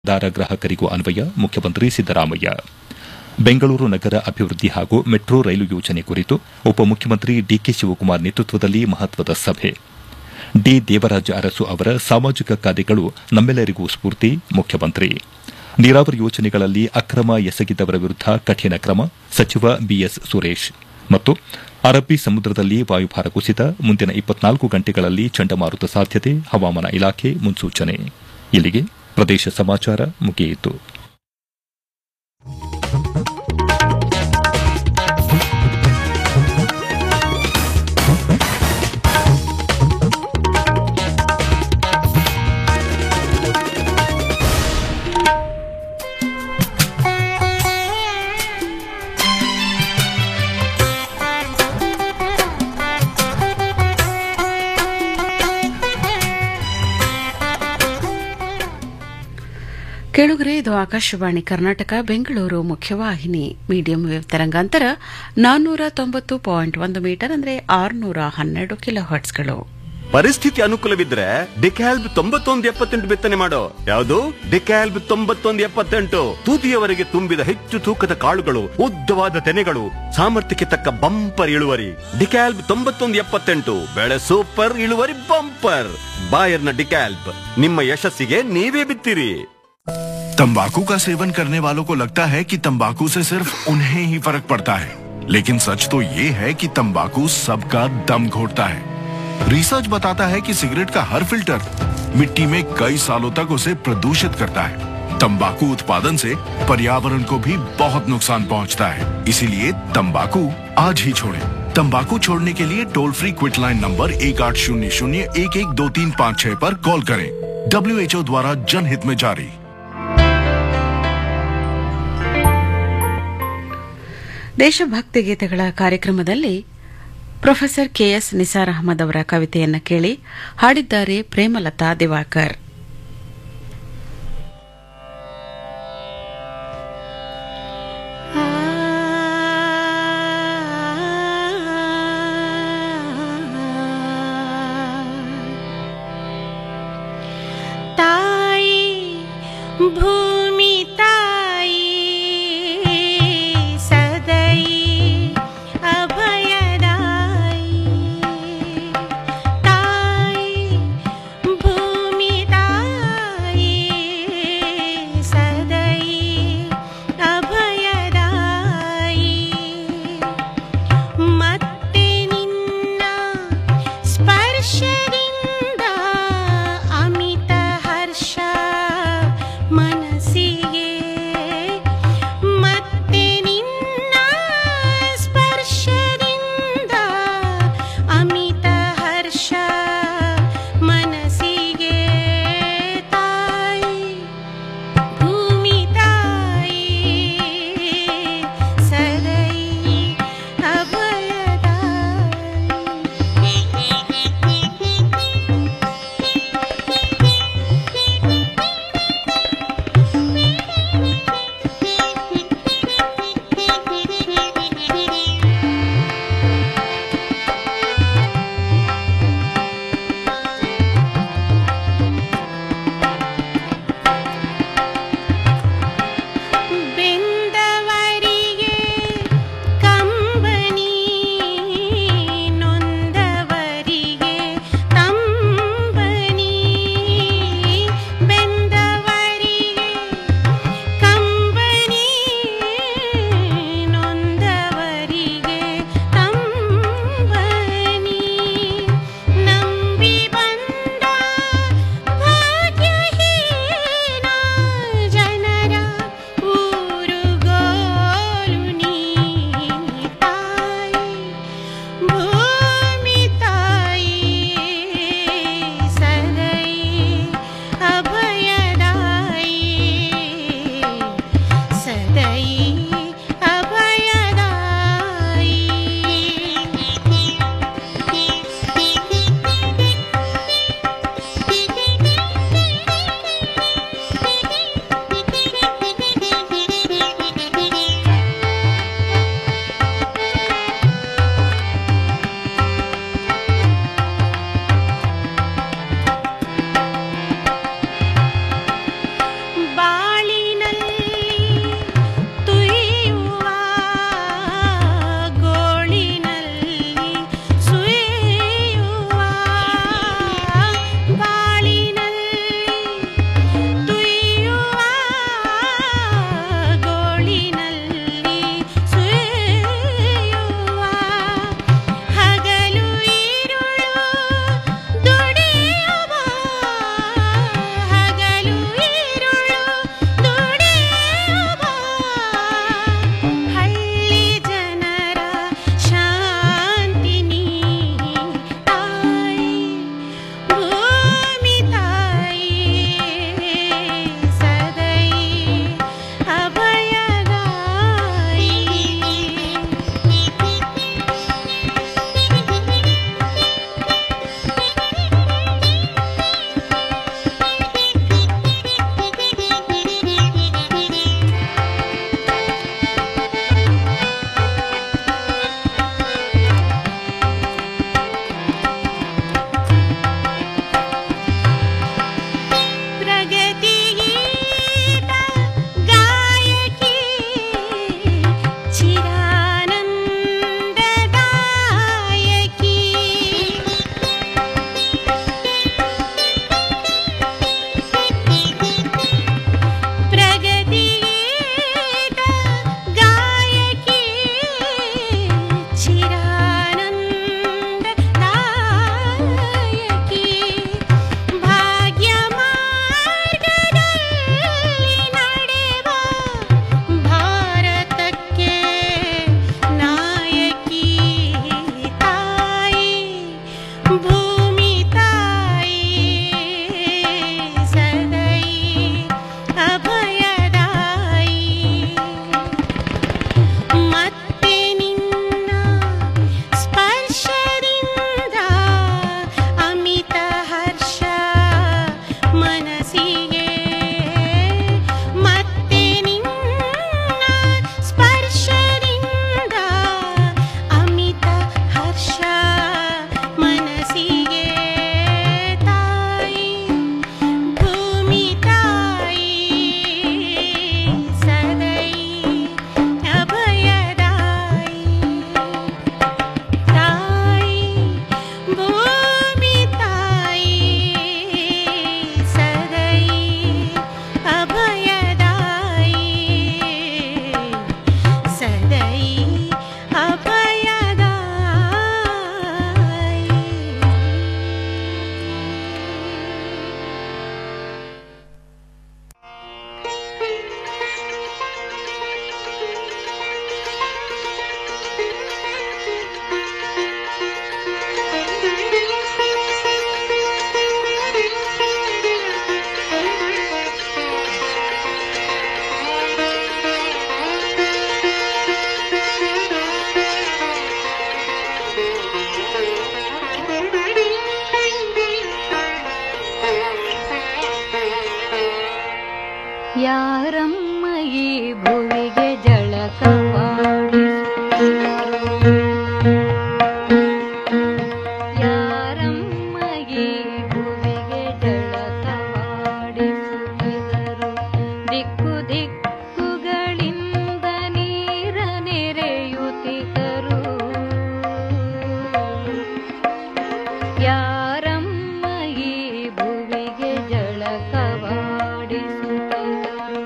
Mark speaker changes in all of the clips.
Speaker 1: ದಾರ ಗ್ರಾಹಕರಿಗೂ ಅನ್ವಯ ಮುಖ್ಯಮಂತ್ರಿ ಸಿದ್ದರಾಮಯ್ಯ ಬೆಂಗಳೂರು ನಗರ ಅಭಿವೃದ್ಧಿ ಹಾಗೂ ಮೆಟ್ರೋ ರೈಲು ಯೋಜನೆ ಕುರಿತು ಉಪಮುಖ್ಯಮಂತ್ರಿ ಡಿಕೆ ಶಿವಕುಮಾರ್ ನೇತೃತ್ವದಲ್ಲಿ ಮಹತ್ವದ ಸಭೆ ಡಿ ದೇವರಾಜ ಅರಸು ಅವರ ಸಾಮಾಜಿಕ ಕಾರ್ಯಗಳು ನಮ್ಮೆಲ್ಲರಿಗೂ ಸ್ಫೂರ್ತಿ ಮುಖ್ಯಮಂತ್ರಿ ನೀರಾವರಿ ಯೋಜನೆಗಳಲ್ಲಿ ಅಕ್ರಮ ಎಸಗಿದವರ ವಿರುದ್ಧ ಕಠಿಣ ಕ್ರಮ ಸಚಿವ ಬಿಎಸ್ ಸುರೇಶ್ ಮತ್ತು ಅರಬ್ಬಿ ಸಮುದ್ರದಲ್ಲಿ ವಾಯುಭಾರ ಕುಸಿತ ಮುಂದಿನ ಇಪ್ಪತ್ನಾಲ್ಕು ಗಂಟೆಗಳಲ್ಲಿ ಚಂಡಮಾರುತ ಸಾಧ್ಯತೆ ಹವಾಮಾನ ಇಲಾಖೆ ಮುನ್ಸೂಚನೆ ಇಲ್ಲಿಗೆ ಪ್ರದೇಶ ಸಮಾಚಾರ ಮುಗಿಯಿತು
Speaker 2: ಕೇಳುಗರೆ ಇದು ಆಕಾಶವಾಣಿ ಕರ್ನಾಟಕ ಬೆಂಗಳೂರು ಮುಖ್ಯವಾಹಿನಿ ಮೀಡಿಯಂ ವೇವ್ ತರಂಗಾಂತರ ನಾನ್ನೂರ ತೊಂಬತ್ತು ಪಾಯಿಂಟ್ ಒಂದು ಮೀಟರ್ ಅಂದರೆ ಆರುನೂರ ಹನ್ನೆರಡು ಕಿಲೋ ಹರ್ಟ್ಸ್ಗಳು
Speaker 3: ಪರಿಸ್ಥಿತಿ ಅನುಕೂಲವಿದ್ರೆ ಡಿಕ್ಯಾಲ್ಬ್ ತೊಂಬತ್ತೊಂದು ಎಪ್ಪತ್ತೆಂಟು ಬಿತ್ತನೆ ಮಾಡೋ ಯಾವುದು ಡಿಕ್ಯಾಲ್ಬ್ ತೊಂಬತ್ತೊಂದು ಎಪ್ಪತ್ತೆಂಟು ತೂತಿಯವರೆಗೆ ತುಂಬಿದ ಹೆಚ್ಚು ತೂಕದ ಕಾಳುಗಳು ಉದ್ದವಾದ ತೆನೆಗಳು ಸಾಮರ್ಥ್ಯಕ್ಕೆ ತಕ್ಕ ಬಂಪರ್ ಇಳುವರಿ ಡಿಕ್ಯಾಲ್ಬ್ ತೊಂಬತ್ತೊಂದು ಎಪ್ಪತ್ತೆಂಟು ಬೆಳೆ ಸೂಪರ್ ಇಳುವರಿ ಬಂಪರ್ ಬಾಯರ್ನ ಡಿಕ್ಯಾಲ್ಬ್ ನಿಮ್ಮ ಯಶಸ್ಸಿಗೆ ನೀವೇ ಬಿತ್ತಿರಿ
Speaker 4: तंबाकू का सेवन करने वालों को लगता है कि तंबाकू से सिर्फ उन्हें ही फर्क पड़ता है लेकिन सच तो ये है कि तंबाकू सबका दम घोटता है रिसर्च बताता है कि सिगरेट का हर फिल्टर मिट्टी में कई सालों तक उसे प्रदूषित करता है तंबाकू उत्पादन से पर्यावरण को भी बहुत नुकसान पहुंचता है इसीलिए तंबाकू आज ही छोड़ें। तंबाकू छोड़ने के लिए toll free quit line number एक आठ शून्य शून्य एक एक दो तीन पाँच छह पर कॉल करें डब्ल्यू द्वारा जनहित में जारी
Speaker 2: ದೇಶಭಕ್ತಿ ಗೀತೆಗಳ ಕಾರ್ಯಕ್ರಮದಲ್ಲಿ ಪ್ರೊಫೆಸರ್ ಕೆಎಸ್ ನಿಸಾರ್ ಅಹಮದ್ ಅವರ ಕವಿತೆಯನ್ನು ಕೇಳಿ ಹಾಡಿದ್ದಾರೆ ಪ್ರೇಮಲತಾ ದಿವಾಕರ್
Speaker 5: ತಾಯಿ ಭೂಮಿ ತಾಯಿ ಸದೈ ಅಭಯದಾಯಿ ತಾಯಿ ಭೂಮಿ ತಾಯಿ ಸದೈ ಅಭಯದಾಯಿ ಮತ್ತೆ ನಿನ್ನ ಸ್ಪರ್ಶದಿಂದ ಅಮಿತ ಹರ್ಷ ಮನಸ
Speaker 6: ಯಾರಮ್ಮ ಈ ಭುವಿಗೆ ಜಳಕವಾಡಿಸುತ್ತಿರುವರು? ಯಾರಮ್ಮ ಈ ಭುವಿಗೆ ಜಳಕವಾಡಿಸುತ್ತಿದರು ದಿಕ್ಕು ದಿಕ್ಕುಗಳಿಂದ ನೀರ ನೆರೆಯುತ್ತಿದ್ದರು ಯಾರಮ್ಮ ಈ ಭುವಿಗೆ ಜಳಕವಾಡಿಸುತ್ತಿದರು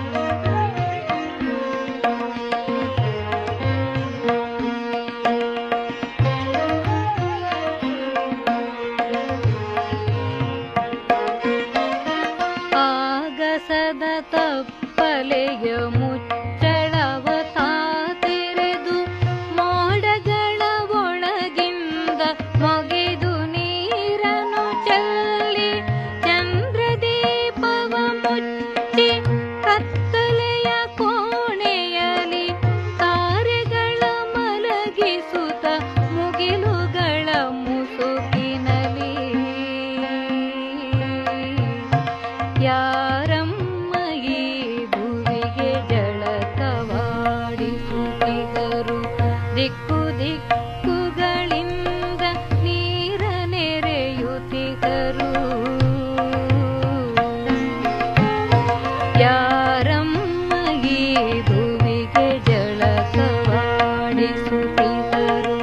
Speaker 6: ಆಗಸದ ತಪ್ಪಲೆಯ ಮುಚ್ಚಳವ ತಾ ತೆರೆದು ಮೋಡಗಳ ಒಳಗಿಂದ ಮೊಗೆದು ನೀರನ್ನು ಚೆಲ್ಲಿ ಚಂದ್ರದೀಪವ ಮುಚ್ಚಿ ಕತ್ತಲೆಯ ಕೋಣೆಯಲಿ ತಾರೆಗಳ ಮಲಗಿಸುತ್ತ ಮುಗಿಲುಗಳ ಮುಸುಕಿನಲಿ ಯಾರಮ್ಮ ಈ ಭುವಿಗೆ ಜಳಕವಾಡಿಸುತ್ತಿದ್ದರು ದಿಕ್ಕು ದಿಕ್ಕುಗಳಿಂದ ನೀರ ನೆರೆಯುತ್ತಿದ್ದರು ಯಾರಮ್ಮ ಈ ಭುವಿಗೆ ಜಳಕವಾಡಿಸುತ್ತಿದ್ದರು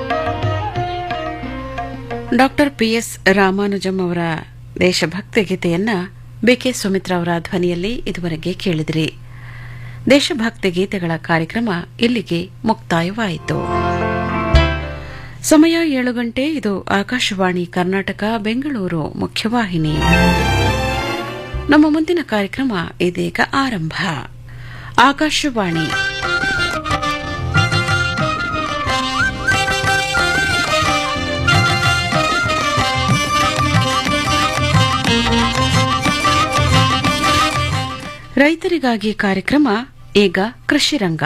Speaker 2: ಡಾಕ್ಟರ್ ಪಿಎಸ್ ರಾಮಾನುಜಂ ಅವರ ದೇಶಭಕ್ತಿ ಗೀತೆಯನ್ನ ಬಿಕೆ ಸುಮಿತ್ರಾ ಅವರ ಧ್ವನಿಯಲ್ಲಿ ಇದುವರೆಗೆ ಕೇಳಿದಿರಿ ದೇಶಭಕ್ತಿ ಗೀತೆಗಳ ಕಾರ್ಯಕ್ರಮ ಇಲ್ಲಿಗೆ ಮುಕ್ತಾಯವಾಯಿತು ಸಮಯ ಏಳು ಗಂಟೆ ಇದು ಆಕಾಶವಾಣಿ ಕರ್ನಾಟಕ ಬೆಂಗಳೂರು ಮುಖ್ಯವಾಹಿನಿ ನಮ್ಮ ಮುಂದಿನ ಕಾರ್ಯಕ್ರಮ ಇದೀಗ ಆರಂಭ ಆಕಾಶವಾಣಿ ರೈತರಿಗಾಗಿ ಕಾರ್ಯಕ್ರಮ ಈಗ ಕೃಷಿ ರಂಗ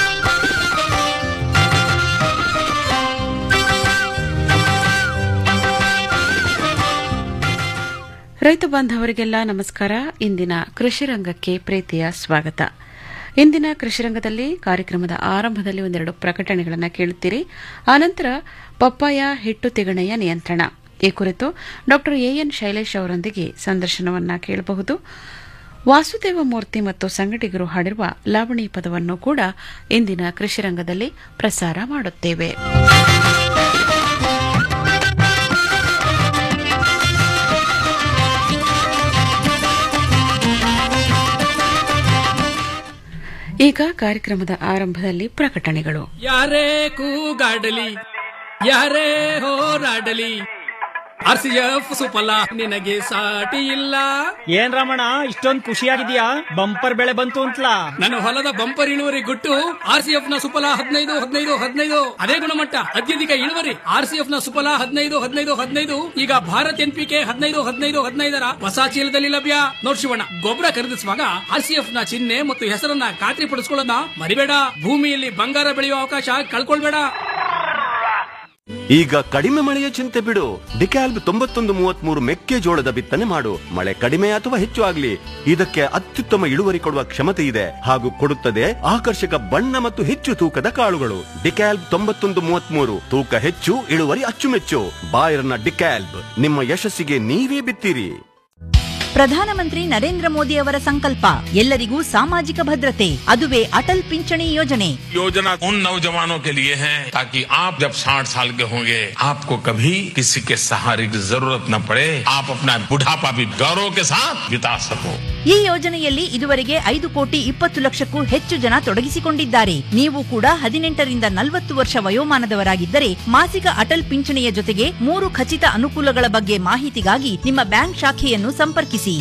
Speaker 2: ರೈತ ಬಾಂಧವರಿಗೆಲ್ಲ ನಮಸ್ಕಾರ ಇಂದಿನ ಕೃಷಿ ರಂಗಕ್ಕೆ ಪ್ರೀತಿಯ ಸ್ವಾಗತ ಇಂದಿನ ಕೃಷಿ ರಂಗದಲ್ಲಿ ಕಾರ್ಯಕ್ರಮದ ಆರಂಭದಲ್ಲಿ ಒಂದೆರಡು ಪ್ರಕಟಣೆಗಳನ್ನು ಕೇಳುತ್ತೀರಿ ಆನಂತರ ಪಪ್ಪಾಯ ಹಿಟ್ಟು ತಿಗಣೆಯ ನಿಯಂತ್ರಣ ಈ ಕುರಿತು ಡಾ ಎಎನ್ ಶೈಲೇಶ್ ಅವರೊಂದಿಗೆ ಸಂದರ್ಶನವನ್ನ ಕೇಳಬಹುದು ವಾಸುದೇವ ಮೂರ್ತಿ ಮತ್ತು ಸಂಗಡಿಗರು ಹಾಡಿರುವ ಲಾವಣಿ ಪದವನ್ನು ಕೂಡ ಇಂದಿನ ಕೃಷಿ ರಂಗದಲ್ಲಿ ಪ್ರಸಾರ ಮಾಡುತ್ತೇವೆ ಈಗ ಕಾರ್ಯಕ್ರಮದ ಆರಂಭದಲ್ಲಿ ಪ್ರಕಟಣೆಗಳು
Speaker 7: ಯಾರೇ ಕೂಗಾಡಲಿ ಯಾರೇ ಹೋರಾಡಲಿ ಆರ್ ಸಿ ಎಫ್ ಸುಫಲ ನಿನಗೆ ಸಾಟಿ ಇಲ್ಲ
Speaker 8: ಏನ್ ರಮಣ ಇಷ್ಟೊಂದ್ ಖುಷಿಯಾಗಿದ್ಯಾ ಬಂಪರ್ ಬೆಳೆ ಬಂತು ಅಂತಲಾ
Speaker 7: ನನ್ನ ಹೊಲದ ಬಂಪರ್ ಇಳುವರಿ ಗುಟ್ಟು ಆರ್ ಸಿ ಎಫ್ ನ ಸುಫಲ ಹದಿನೈದು ಹದಿನೈದು ಹದಿನೈದು ಅದೇ ಗುಣಮಟ್ಟ ಅತ್ಯಧಿಕ ಇಳುವರಿ ಆರ್ ಸಿ ಎಫ್ ನ ಸುಫಲ ಹದಿನೈದು ಹದಿನೈದು ಹದಿನೈದು ಈಗ ಭಾರತ್ ಎನ್ ಪಿ ಕೆ ಹದಿನೈದು ಹದಿನೈದು ಹದಿನೈದರ ಹೊಸ ಚೀಲದಲ್ಲಿ ಲಭ್ಯ ನೋಡ್ ಶಿವಣ್ಣ ಗೊಬ್ಬರ ಖರೀದಿಸುವಾಗ ಆರ್ ಸಿ ಎಫ್ ನ ಚಿಹ್ನೆ ಮತ್ತು ಹೆಸರನ್ನ ಖಾತ್ರಿ ಪಡಿಸ್ಕೊಳ್ಳೋದನ್ನ ಮರಿಬೇಡ ಭೂಮಿಯಲ್ಲಿ ಬಂಗಾರ ಬೆಳೆಯುವ ಅವಕಾಶ ಕಳ್ಕೊಳ್ಬೇಡ
Speaker 3: ಈಗ ಕಡಿಮೆ ಮಳೆಯ ಚಿಂತೆ ಬಿಡು ಡಿಕ್ಯಾಲ್ಬ್ ತೊಂಬತ್ತೊಂದು ಮೂವತ್ಮೂರು ಮೆಕ್ಕೆಜೋಳದ ಬಿತ್ತನೆ ಮಾಡು ಮಳೆ ಕಡಿಮೆ ಅಥವಾ ಹೆಚ್ಚು ಆಗ್ಲಿ ಇದಕ್ಕೆ ಅತ್ಯುತ್ತಮ ಇಳುವರಿ ಕೊಡುವ ಕ್ಷಮತೆ ಇದೆ ಹಾಗೂ ಕೊಡುತ್ತದೆ ಆಕರ್ಷಕ ಬಣ್ಣ ಮತ್ತು ಹೆಚ್ಚು ತೂಕದ ಕಾಳುಗಳು ಡಿಕ್ಯಾಲ್ಬ್ ತೊಂಬತ್ತೊಂದು ಮೂವತ್ಮೂರು ತೂಕ ಹೆಚ್ಚು ಇಳುವರಿ ಅಚ್ಚುಮೆಚ್ಚು ಬಾಯರ್ನ ಡಿಕ್ಯಾಲ್ಬ್ ನಿಮ್ಮ ಯಶಸ್ಸಿಗೆ ನೀವೇ ಬಿತ್ತೀರಿ
Speaker 9: ಪ್ರಧಾನಮಂತ್ರಿ ನರೇಂದ್ರ ಮೋದಿ ಅವರ ಸಂಕಲ್ಪ ಎಲ್ಲರಿಗೂ ಸಾಮಾಜಿಕ ಭದ್ರತೆ ಅದುವೇ ಅಟಲ್ ಪಿಂಚಣಿ ಯೋಜನೆ
Speaker 10: योजना उन नौजवानों के लिए है ताकि आप जब 60 साल के होंगे आपको कभी किसी के सहारे की जरूरत न पड़े आप अपना बुढ़ापा भी गौरव के साथ बिता सको
Speaker 9: ಈ ಯೋಜನೆಯಲ್ಲಿ ಇದುವರೆಗೆ ಐದು ಕೋಟಿ ಇಪ್ಪತ್ತು ಲಕ್ಷಕ್ಕೂ ಹೆಚ್ಚು ಜನ ತೊಡಗಿಸಿಕೊಂಡಿದ್ದಾರೆ ನೀವು ಕೂಡ ಹದಿನೆಂಟರಿಂದ ನಲವತ್ತು ವರ್ಷ ವಯೋಮಾನದವರಾಗಿದ್ದರೆ ಮಾಸಿಕ ಅಟಲ್ ಪಿಂಚಣಿಯ ಜೊತೆಗೆ ಮೂರು ಖಚಿತ ಅನುಕೂಲಗಳ ಬಗ್ಗೆ ಮಾಹಿತಿಗಾಗಿ ನಿಮ್ಮ ಬ್ಯಾಂಕ್ ಶಾಖೆಯನ್ನು ಸಂಪರ್ಕಿಸಿ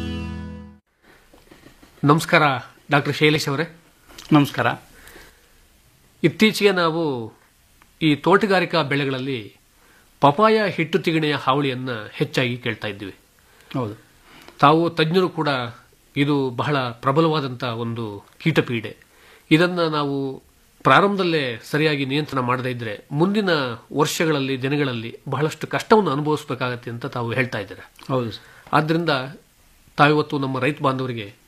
Speaker 11: ನಮಸ್ಕಾರ ಡಾಕ್ಟರ್ ಶೈಲೇಶ್ ಅವರೇ
Speaker 8: ನಮಸ್ಕಾರ
Speaker 11: ಇತ್ತೀಚೆಗೆ ನಾವು ಈ ತೋಟಗಾರಿಕಾ ಬೆಳೆಗಳಲ್ಲಿ ಪಪಾಯ ಹಿಟ್ಟು ತಿಗಣೆಯ ಹಾವಳಿಯನ್ನು ಹೆಚ್ಚಾಗಿ ಕೇಳ್ತಾ ಇದ್ದೀವಿ
Speaker 8: ಹೌದು
Speaker 11: ತಾವು ತಜ್ಞರು ಕೂಡ ಇದು ಬಹಳ ಪ್ರಬಲವಾದಂಥ ಒಂದು ಕೀಟಪೀಡೆ ಇದನ್ನು ನಾವು ಪ್ರಾರಂಭದಲ್ಲೇ ಸರಿಯಾಗಿ ನಿಯಂತ್ರಣ ಮಾಡದೇ ಇದ್ರೆ ಮುಂದಿನ ವರ್ಷಗಳಲ್ಲಿ ದಿನಗಳಲ್ಲಿ ಬಹಳಷ್ಟು ಕಷ್ಟವನ್ನು ಅನುಭವಿಸಬೇಕಾಗತ್ತೆ ಅಂತ ತಾವು ಹೇಳ್ತಾ ಇದ್ದೀರಾ
Speaker 8: ಹೌದು
Speaker 11: ಆದ್ದರಿಂದ ತಾವಿವತ್ತು ನಮ್ಮ ರೈತ ಬಾಂಧವರಿಗೆ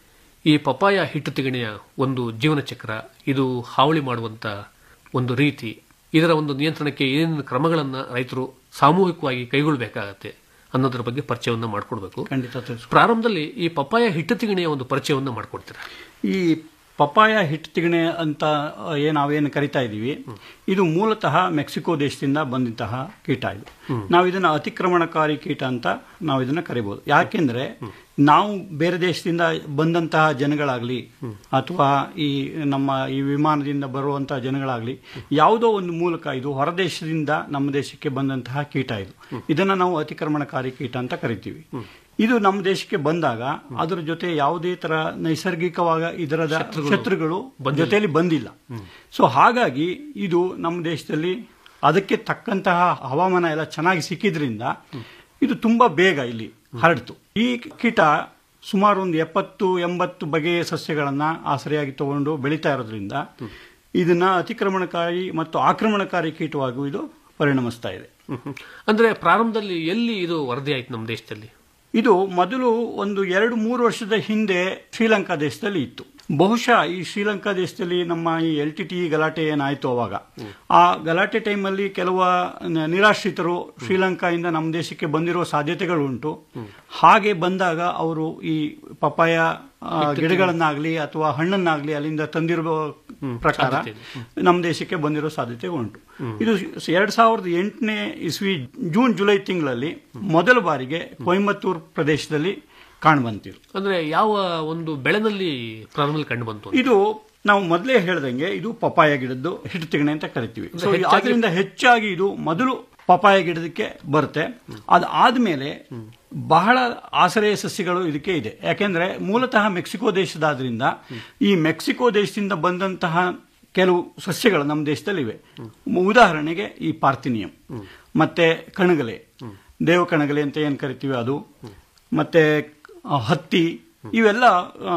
Speaker 11: ಈ ಪಪಾಯ ಹಿಟ್ಟು ತಿಗಣೆಯ ಒಂದು ಜೀವನ ಚಕ್ರ ಇದು ಹಾವಳಿ ಮಾಡುವಂತ ಒಂದು ರೀತಿ ಇದರ ಒಂದು ನಿಯಂತ್ರಣಕ್ಕೆ ಏನೇನು ಕ್ರಮಗಳನ್ನು ರೈತರು ಸಾಮೂಹಿಕವಾಗಿ ಕೈಗೊಳ್ಳಬೇಕಾಗತ್ತೆ ಅನ್ನೋದರ ಬಗ್ಗೆ ಪರಿಚಯವನ್ನು ಮಾಡಿಕೊಡ್ಬೇಕು
Speaker 12: ಖಂಡಿತ ತಿಳಿಸ್ಕೊಡ್ತೀನಿ.
Speaker 11: ಪ್ರಾರಂಭದಲ್ಲಿ ಈ ಪಪಾಯ ಹಿಟ್ಟು ತಿಗಣೆಯ ಒಂದು ಪರಿಚಯವನ್ನು ಮಾಡಿಕೊಡ್ತೀರಾ
Speaker 12: ಈ ಪಪಾಯ ಹಿಟ್ಟು ತಿಗಣೆ ಅಂತ ಏನು ನಾವೇನು ಕರಿತಾ ಇದ್ದೀವಿ ಇದು ಮೂಲತಃ ಮೆಕ್ಸಿಕೋ ದೇಶದಿಂದ ಬಂದಂತಹ ಕೀಟ ಇದು ನಾವು ಇದನ್ನ ಅತಿಕ್ರಮಣಕಾರಿ ಕೀಟ ಅಂತ ನಾವು ಇದನ್ನ ಕರಿಬಹುದು ಯಾಕೆಂದ್ರೆ ನಾವು ಬೇರೆ ದೇಶದಿಂದ ಬಂದಂತಹ ಜನಗಳಾಗ್ಲಿ ಅಥವಾ ಈ ನಮ್ಮ ಈ ವಿಮಾನದಿಂದ ಬರುವಂತಹ ಜನಗಳಾಗ್ಲಿ ಯಾವುದೋ ಒಂದು ಮೂಲಕ ಇದು ಹೊರದೇಶದಿಂದ ನಮ್ಮ ದೇಶಕ್ಕೆ ಬಂದಂತಹ ಕೀಟ ಇದು ಇದನ್ನ ನಾವು ಅತಿಕ್ರಮಣಕಾರಿ ಕೀಟ ಅಂತ ಕರಿತೀವಿ ಇದು ನಮ್ಮ ದೇಶಕ್ಕೆ ಬಂದಾಗ ಅದರ ಜೊತೆ ಯಾವುದೇ ತರ ನೈಸರ್ಗಿಕವಾಗ ಇದರದ ಶತ್ರುಗಳು ಜೊತೆಯಲ್ಲಿ ಬಂದಿಲ್ಲ ಸೊ ಹಾಗಾಗಿ ಇದು ನಮ್ಮ ದೇಶದಲ್ಲಿ ಅದಕ್ಕೆ ತಕ್ಕಂತಹ ಹವಾಮಾನ ಎಲ್ಲ ಚೆನ್ನಾಗಿ ಸಿಕ್ಕಿದ್ರಿಂದ ಇದು ತುಂಬಾ ಬೇಗ ಇಲ್ಲಿ ಹರಡ್ತು ಈ ಕೀಟ ಸುಮಾರು ಒಂದು ಎಪ್ಪತ್ತು ಎಂಬತ್ತು ಬಗೆಯ ಸಸ್ಯಗಳನ್ನ ಆಸರೆಯಾಗಿ ತಗೊಂಡು ಬೆಳೀತಾ ಇರೋದ್ರಿಂದ ಇದನ್ನ ಅತಿಕ್ರಮಣಕಾರಿ ಮತ್ತು ಆಕ್ರಮಣಕಾರಿ ಕೀಟವಾಗೂ ಇದು ಪರಿಣಮಿಸ್ತಾ ಇದೆ
Speaker 11: ಅಂದ್ರೆ ಪ್ರಾರಂಭದಲ್ಲಿ ಎಲ್ಲಿ ಇದು ವರದಿ ಆಯ್ತು ನಮ್ಮ ದೇಶದಲ್ಲಿ
Speaker 12: ಇದು ಮೊದಲು ಒಂದು ಎರಡು ಮೂರು ವರ್ಷದ ಹಿಂದೆ ಶ್ರೀಲಂಕಾ ದೇಶದಲ್ಲಿ ಇತ್ತು ಬಹುಶಃ ಈ ಶ್ರೀಲಂಕಾ ದೇಶದಲ್ಲಿ ನಮ್ಮ ಈ ಎಲ್ ಟಿ ಟಿ ಗಲಾಟೆ ಏನಾಯ್ತು ಅವಾಗ ಆ ಗಲಾಟೆ ಟೈಮಲ್ಲಿ ಕೆಲವು ನ- ನಿರಾಶ್ರಿತರು ಶ್ರೀಲಂಕಾದಿಂದ ನಮ್ಮ ದೇಶಕ್ಕೆ ಬಂದಿರುವ ಸಾಧ್ಯತೆಗಳು ಉಂಟು ಹಾಗೆ ಬಂದಾಗ ಅವರು ಈ ಪಪಾಯ ಆ, ಗಿಡಗಳನ್ನಾಗ್ಲಿ ಅಥವಾ ಹಣ್ಣನ್ನಾಗ್ಲಿ ಅಲ್ಲಿಂದ ತಂದಿರುವ ಪ್ರಕಾರ ನಮ್ಮ ದೇಶಕ್ಕೆ ಬಂದಿರೋ ಸಾಧ್ಯತೆ ಉಂಟು ಇದು ಎರಡ್ ಸಾವಿರದ ಎಂಟನೇ ಇಸ್ವಿ ಜೂನ್ ಜುಲೈ ತಿಂಗಳಲ್ಲಿ ಮೊದಲ ಬಾರಿಗೆ ಕೊಯಂಬತ್ತೂರು ಪ್ರದೇಶದಲ್ಲಿ ಕಾಣ್ಬಂತಿರು
Speaker 11: ಅಂದ್ರೆ ಯಾವ ಒಂದು ಬೆಳೆನಲ್ಲಿ ಪ್ರಾರಂಭದಲ್ಲಿ ಕಂಡು ಬಂತು ಅಂತ?
Speaker 12: ಇದು ನಾವು ಮೊದಲೇ ಹೇಳ್ದಂಗೆ ಇದು ಪಪಾಯ ಗಿಡದ್ದು ಹಿಟ್ಟು ತಿಗಣೆ ಅಂತ ಕರಿತೀವಿ ಸೊ
Speaker 11: ಹೆಚ್ಚಾಗಿ-
Speaker 12: ಅದರಿಂದ ಹೆಚ್ಚಾಗಿ ಇದು ಮೊದಲು ಪಪಾಯ ಗಿಡದಕ್ಕೆ ಬರುತ್ತೆ ಅದಾದ್ಮೇಲೆ ಬಹಳ ಆಶ್ರಯ ಸಸ್ಯಗಳು ಇದಕ್ಕೆ ಇದೆ ಯಾಕೆಂದ್ರೆ ಮೂಲತಃ ಮೆಕ್ಸಿಕೋ ದೇಶದಾದ್ರಿಂದ ಈ ಮೆಕ್ಸಿಕೋ ದೇಶದಿಂದ ಬಂದಂತಹ ಕೆಲವು ಸಸ್ಯಗಳು ನಮ್ಮ ದೇಶದಲ್ಲಿ ಇವೆ ಉದಾಹರಣೆಗೆ ಈ ಪಾರ್ಥಿನಿಯಂ ಮತ್ತೆ ಕಣಗಲೆ ದೇವ ಕಣಗಲೆ ಅಂತ ಏನ್ ಕರಿತೀವಿ ಅದು ಮತ್ತೆ ಆ, ಹತ್ತಿ ಇವೆಲ್ಲ ಆ,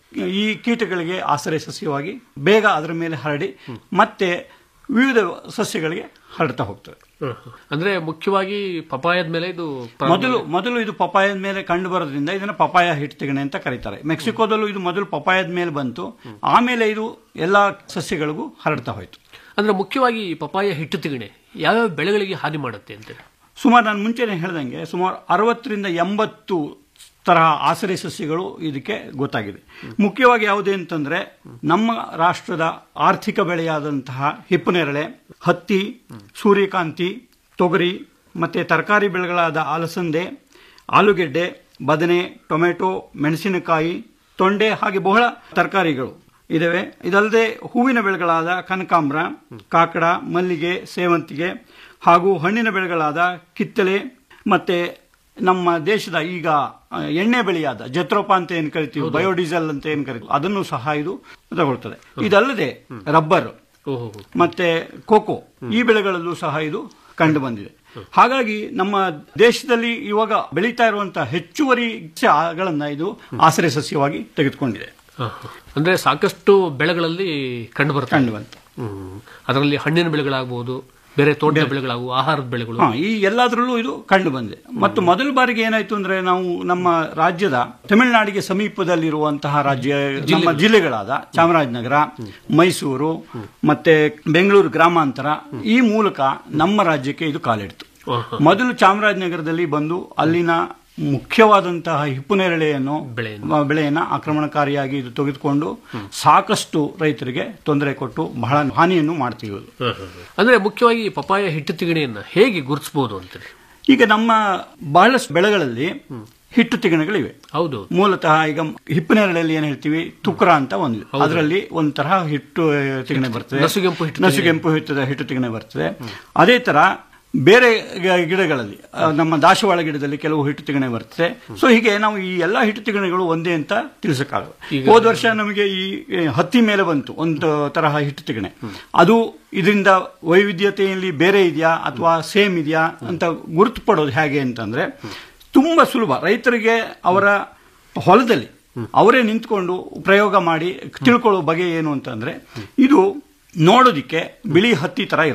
Speaker 12: ಈ ಕೀಟಗಳಿಗೆ ಆಶ್ರಯ ಸಸ್ಯವಾಗಿ ಬೇಗ ಅದರ ಮೇಲೆ ಹರಡಿ ಮತ್ತೆ ವಿವಿಧ ಸಸ್ಯಗಳಿಗೆ ಹರಡ್ತಾ ಹೋಗ್ತದೆ
Speaker 11: ಹ್ಮ್. ಅಂದ್ರೆ ಮುಖ್ಯವಾಗಿ ಪಪಾಯದ ಮೇಲೆ ಇದು ಪ್ರಾರಂಭ-
Speaker 12: ಮೊದಲು ಮೊದಲು ಇದು ಪಪಾಯದ ಮೇಲೆ ಕಂಡು ಬರೋದ್ರಿಂದ ಇದನ್ನ ಪಪಾಯ ಹಿಟ್ಟು ತಿಗಣೆ ಅಂತ ಕರೀತಾರೆ ಮೆಕ್ಸಿಕೋದಲ್ಲೂ ಇದು ಮೊದಲು ಪಪಾಯದ ಮೇಲೆ ಬಂತು ಆಮೇಲೆ ಇದು ಎಲ್ಲಾ ಸಸ್ಯಗಳಿಗೂ ಹರಡ್ತಾ ಹೋಯ್ತು
Speaker 11: ಅಂದ್ರೆ ಮುಖ್ಯವಾಗಿ ಈ ಪಪಾಯ ಹಿಟ್ಟು ತಿಗಣೆ ಯಾವ್ಯಾವ ಬೆಳೆಗಳಿಗೆ ಹಾನಿ ಮಾಡುತ್ತೆ ಅಂತ
Speaker 12: ಸುಮಾರು ನಾನು ಮುಂಚೆನೆ ಹೇಳ್ದಂಗೆ ಸುಮಾರು ಅರವತ್ತರಿಂದ ಎಂಬತ್ತು ತರಹ ಆಸರೆ ಸಸ್ಯಗಳು ಇದಕ್ಕೆ ಗೊತ್ತಾಗಿದೆ ಮುಖ್ಯವಾಗಿ ಯಾವುದು ಅಂತಂದ್ರೆ ನಮ್ಮ ರಾಷ್ಟ್ರದ ಆರ್ಥಿಕ ಬೆಳೆಯಾದಂತಹ ಹಿಪ್ಪನೇರಳೆ ಹತ್ತಿ ಸೂರ್ಯಕಾಂತಿ ತೊಗರಿ ಮತ್ತೆ ತರಕಾರಿ ಬೆಳೆಗಳಾದ ಅಲಸಂದೆ ಆಲೂಗೆಡ್ಡೆ ಬದನೆ ಟೊಮೆಟೊ ಮೆಣಸಿನಕಾಯಿ ತೊಂಡೆ ಹಾಗೆ ಬಹಳ ತರಕಾರಿಗಳು ಇದಾವೆ ಇದಲ್ಲದೆ ಹೂವಿನ ಬೆಳೆಗಳಾದ ಕನಕಾಂಬ್ರ ಕಾಕಡ ಮಲ್ಲಿಗೆ ಸೇವಂತಿಗೆ ಹಾಗೂ ಹಣ್ಣಿನ ಬೆಳೆಗಳಾದ ಕಿತ್ತಳೆ ಮತ್ತೆ ನಮ್ಮ ದೇಶದ ಈಗ ಆ, ಎಣ್ಣೆ ಬೆಳೆಯಾದ ಜತ್ರೋಪ ಅಂತ ಏನ್ ಕರಿತೀವಿ ಬಯೋಡೀಸೆಲ್ ಅಂತ ಏನ್ ಕರಿತೀವಿ ಅದನ್ನು ಸಹ ಇದು ತಗೊಳ್ತದೆ ಇದಲ್ಲದೆ ರಬ್ಬರ್
Speaker 11: ಓಹೋ
Speaker 12: ಮತ್ತೆ ಕೋಕೋ ಈ ಬೆಳೆಗಳಲ್ಲೂ ಸಹ ಇದು ಕಂಡು ಬಂದಿದೆ ಹಾಗಾಗಿ ನಮ್ಮ ದೇಶದಲ್ಲಿ ಇವಾಗ ಬೆಳೀತಾ ಇರುವಂತಹ ಹೆಚ್ಚುವರಿ ಸಸ್ಯಗಳನ್ನ ಇದು ಆಶ್ರಯ ಸಸ್ಯವಾಗಿ ತೆಗೆದುಕೊಂಡಿದೆ
Speaker 11: ಹ, ಹ. ಅಂದ್ರೆ ಸಾಕಷ್ಟು ಬೆಳೆಗಳಲ್ಲಿ ಕಂಡು ಬರ್ತವೆ
Speaker 12: ಕಂಡು ಬಂತು
Speaker 11: ಹ್ಮ್. ಅದರಲ್ಲಿ ಹಣ್ಣಿನ ಬೆಳೆಗಳಾಗಬಹುದು ಬೇರೆ ತೋಟದ ಬೆಳೆಗಳಾಗು ಆಹಾರದ ಬೆಳೆಗಳು
Speaker 12: ಹಾ ಈ ಎಲ್ಲದರಲ್ಲೂ ಇದು ಕಂಡು ಬಂದಿದೆ ಮತ್ತು ಮೊದಲ ಬಾರಿಗೆ ಏನಾಯ್ತು ಅಂದ್ರೆ ನಾವು ನಮ್ಮ ರಾಜ್ಯದ ತಮಿಳುನಾಡಿಗೆ ಸಮೀಪದಲ್ಲಿರುವಂತಹ ರಾಜ್ಯ ನಮ್ಮ ಜಿಲ್ಲೆಗಳಾದ ಚಾಮರಾಜನಗರ ಮೈಸೂರು ಮತ್ತೆ ಬೆಂಗಳೂರು ಗ್ರಾಮಾಂತರ ಈ ಮೂಲಕ ನಮ್ಮ ರಾಜ್ಯಕ್ಕೆ ಇದು ಕಾಲಿಡ್ತು ಮೊದಲು ಚಾಮರಾಜನಗರದಲ್ಲಿ ಬಂದು ಅಲ್ಲಿನ ಮುಖ್ಯವಾದಂತಹ ಹಿಪ್ಪುನೇರಳೆಯನ್ನು
Speaker 11: ಬೆಳೆಯನ್ನು.
Speaker 12: ಬೆಳೆಯನ್ನ ಆಕ್ರಮಣಕಾರಿಯಾಗಿ ಇದು ತೆಗೆದುಕೊಂಡು ಸಾಕಷ್ಟು ರೈತರಿಗೆ ತೊಂದರೆ ಕೊಟ್ಟು ಬಹಳ ಹಾನಿಯನ್ನು ಮಾಡ್ತೀವಿ ಇದು.
Speaker 11: ಹ, ಹ, ಹ. ಅಂದ್ರೆ ಮುಖ್ಯವಾಗಿ ಈ ಪಪಾಯ ಹಿಟ್ಟು ತಿಗಣೆಯನ್ನ ಹೇಗೆ ಗುರುತಿಸಬಹುದು ಅಂತೇಳಿ
Speaker 12: ಈಗ ನಮ್ಮ ಬಹಳಷ್ಟು ಬೆಳೆಗಳಲ್ಲಿ ಹಿಟ್ಟು ತಿಗಣೆಗಳಿವೆ
Speaker 11: ಹೌದು
Speaker 12: ಮೂಲತಃ ಈಗ ಹಿಪ್ಪಿನೇರಳೆಯಲ್ಲಿ ಏನ್ ಹೇಳ್ತೀವಿ ತುಕ್ರ ಅಂತ ಒಂದು ಅದರಲ್ಲಿ ಒಂದು ತರಹ ಹಿಟ್ಟು ಆ, ತಿಗಣೆ ಬರ್ತದೆ
Speaker 11: ನಸುಗೆಂಪು ಹಿಟ್ಟು
Speaker 12: ನಸುಗೆಂಪು ಹಿಟ್ಟದ ಹಿಟ್ಟು ತಿಗಣೆ ಬರ್ತದೆ ಅದೇ ತರ ಬೇರೆ ಗ- ಗಿಡಗಳಲ್ಲಿ ಆ, ನಮ್ಮ ದಾಸವಾಳ ಗಿಡದಲ್ಲಿ ಕೆಲವು ಹಿಟ್ಟು ತಿಗಣೆ ಬರ್ತದೆ ಸೊ ಹೀಗೆ ನಾವು ಈ ಎಲ್ಲಾ ಹಿಟ್ಟು ತಿಗಣೆಗಳು ಒಂದೇ ಅಂತ ತಿಳಿಸಕ್ಕಾಗಲ್ಲ ಹೋದ ವರ್ಷ ನಮಗೆ ಈ ಈ ಹತ್ತಿ ಮೇಲೆ ಬಂತು ಒಂದು ತರಹ ಹಿಟ್ಟು ತಿಗಣೆ ಅದು ಇದರಿಂದ ವೈವಿಧ್ಯತೆಯಲ್ಲಿ ಬೇರೆ ಇದೆಯಾ ಅಥವಾ ಸೇಮ್ ಇದೆಯಾ ಅಂತ ಗುರುತು ಪಡೋದು ಹೇಗೆ ಅಂತಂದ್ರೆ ತುಂಬಾ ಸುಲಭ ರೈತರಿಗೆ ಅವರ ಹೊಲದಲ್ಲಿ ಅವರೇ ನಿಂತ್ಕೊಂಡು ಪ್ರಯೋಗ ಮಾಡಿ ತಿಳ್ಕೊಳ್ಳೋ ಬಗೆ ಏನು ಅಂತಂದ್ರೆ ಇದು ನೋಡೋದಿಕ್ಕೆ ಬಿಳಿ ಹತ್ತಿ ತರ ಇರ್ತದೆ